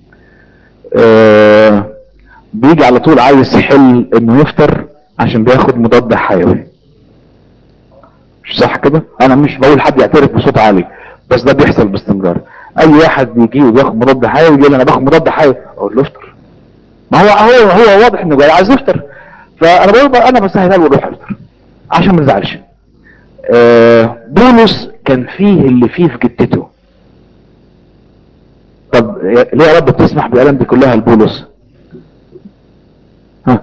اه بيجي على طول عايز يحل انه يفطر عشان بياخد مضاد حيوي مش صح كده انا مش بقول حد يعترف بصوت عالي بس ده بيحصل باستمرار اي واحد بيجي وبياخد مضاد حيوي يقول انا باخد مضاد حيوي اقول له افطر ما هو هو هو واضح انه جاي عايز يفطر فانا بقول بقى انا بسهل له روح افطر عشان ما تزعلش آه بولس كان فيه اللي فيه في جدته طب ليه يا رب بتسمح بالالم دي كلها لبولس ها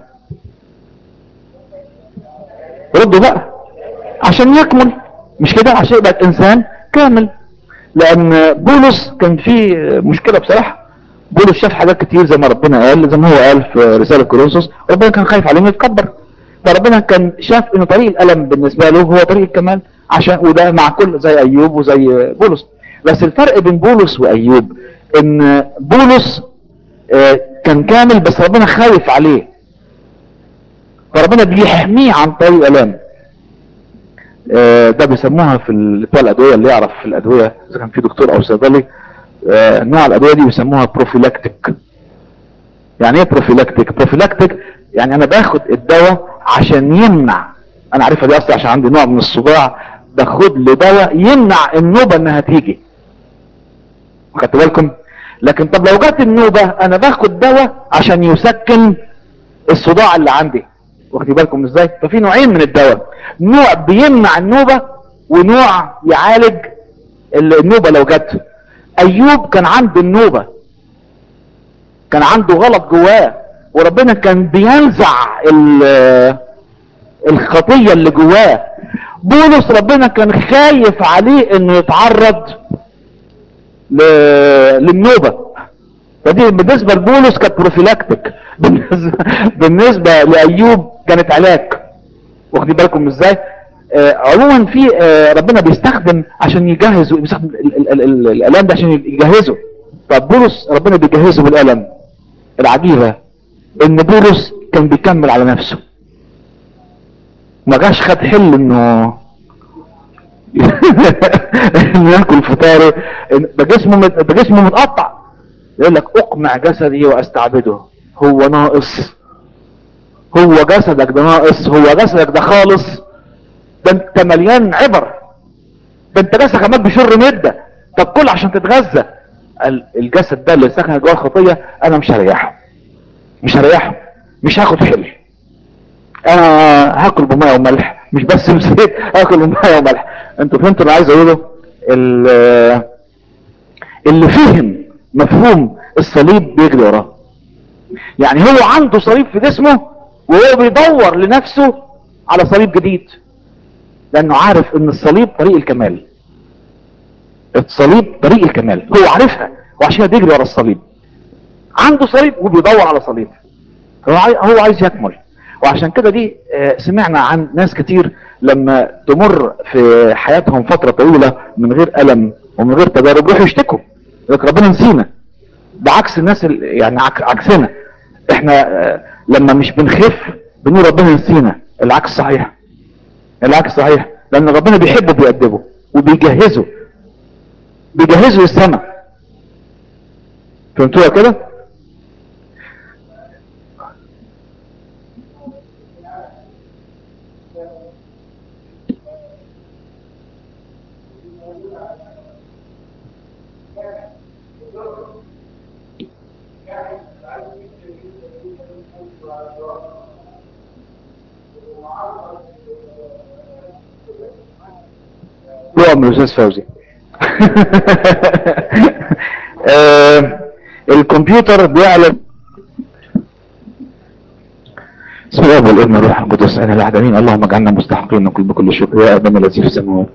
ردوا بقى عشان يكمل مش كده عشان يبقى انسان كامل لان بولس كان فيه مشكله بصراحه بولس شاف حاجات كتير زي ما ربنا قال زي ما هو قال في رساله كورنثوس ربنا كان خايف عليه انه يتكبر فربنا كان شاف ان طريق الالم بالنسبه له هو طريق الكمال عشان وده مع كل زي ايوب وزي بولس بس الفرق بين بولس وايوب ان بولس آه كان كامل بس ربنا خايف عليه فربنا بيحميه عن طريق الام آه ده بيسموها في بتوع الادويه اللي يعرف في الادويه اذا كان في دكتور او صيدلي آه نوع الادويه دي بيسموها بروفيلاكتيك يعني ايه بروفيلاكتيك بروفيلاكتيك يعني انا باخد الدواء عشان يمنع انا عارفها دي اصلا عشان عندي نوع من الصداع باخد له دواء يمنع النوبة انها تيجي خدت بالكم لكن طب لو جت النوبة انا باخد دواء عشان يسكن الصداع اللي عندي واخدي بالكم ازاي ففي نوعين من الدواء نوع بيمنع النوبة ونوع يعالج النوبة لو جت ايوب كان عنده النوبة كان عنده غلط جواه وربنا كان بينزع الخطية اللي جواه بولس ربنا كان خايف عليه انه يتعرض ل... للنوبة فدي بالنسبة لبولس كانت بروفيلاكتيك بالنسبة, بالنسبة لأيوب كانت علاج واخدين بالكم ازاي آه عموما في آه ربنا بيستخدم عشان يجهزه بيستخدم الالام ده عشان يجهزه طب بولس ربنا بيجهزه بالالم العجيبة ان بولس كان بيكمل على نفسه ما جاش خد حل انه انه ياكل فطاره ده جسمه ده جسمه متقطع يقول لك اقمع جسدي واستعبده هو ناقص هو جسدك ده ناقص هو جسدك ده خالص ده انت مليان عبر ده انت جسدك عمال بيشر مده طب كل عشان تتغذى الجسد ده اللي ساكن جوه الخطيه انا مش هريحه مش هريحه مش هاخد حل انا هاكل بميه وملح مش بس بزيت هاكل بميه وملح انتوا فهمتوا اللي عايز اقوله اللي فهم مفهوم الصليب بيجري وراه يعني هو عنده صليب في جسمه وهو بيدور لنفسه على صليب جديد لانه عارف ان الصليب طريق الكمال الصليب طريق الكمال هو عارفها وعشان كده بيجري ورا الصليب عنده صليب وبيدور على صليب هو عاي- هو عايز يكمل وعشان كده دي آه، سمعنا عن ناس كتير لما تمر في حياتهم فترة طويلة من غير ألم ومن غير تجارب يروحوا يشتكوا يقول لك ربنا نسينا ده عكس الناس ال- يعني عك- عكسنا احنا آه، لما مش بنخف بنقول ربنا نسينا العكس صحيح العكس صحيح لان ربنا بيحبه بيأدبه وبيجهزه بيجهزه للسماء فهمتوها كده يقع من الاستاذ فوزي آه، الكمبيوتر بيعلن بسم الله والابن والروح القدس انا العالمين اللهم اجعلنا مستحقين نقول بكل شكر يا ابانا الذي في السماوات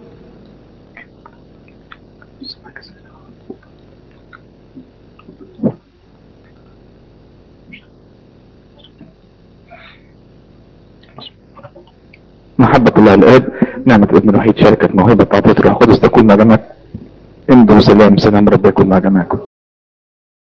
محبة الله الآب نعمة ابن الوحيد شركة موهبة تعطية الروح القدس تكون مع جماعة امضوا سلام سلام رب يكون مع جماعكم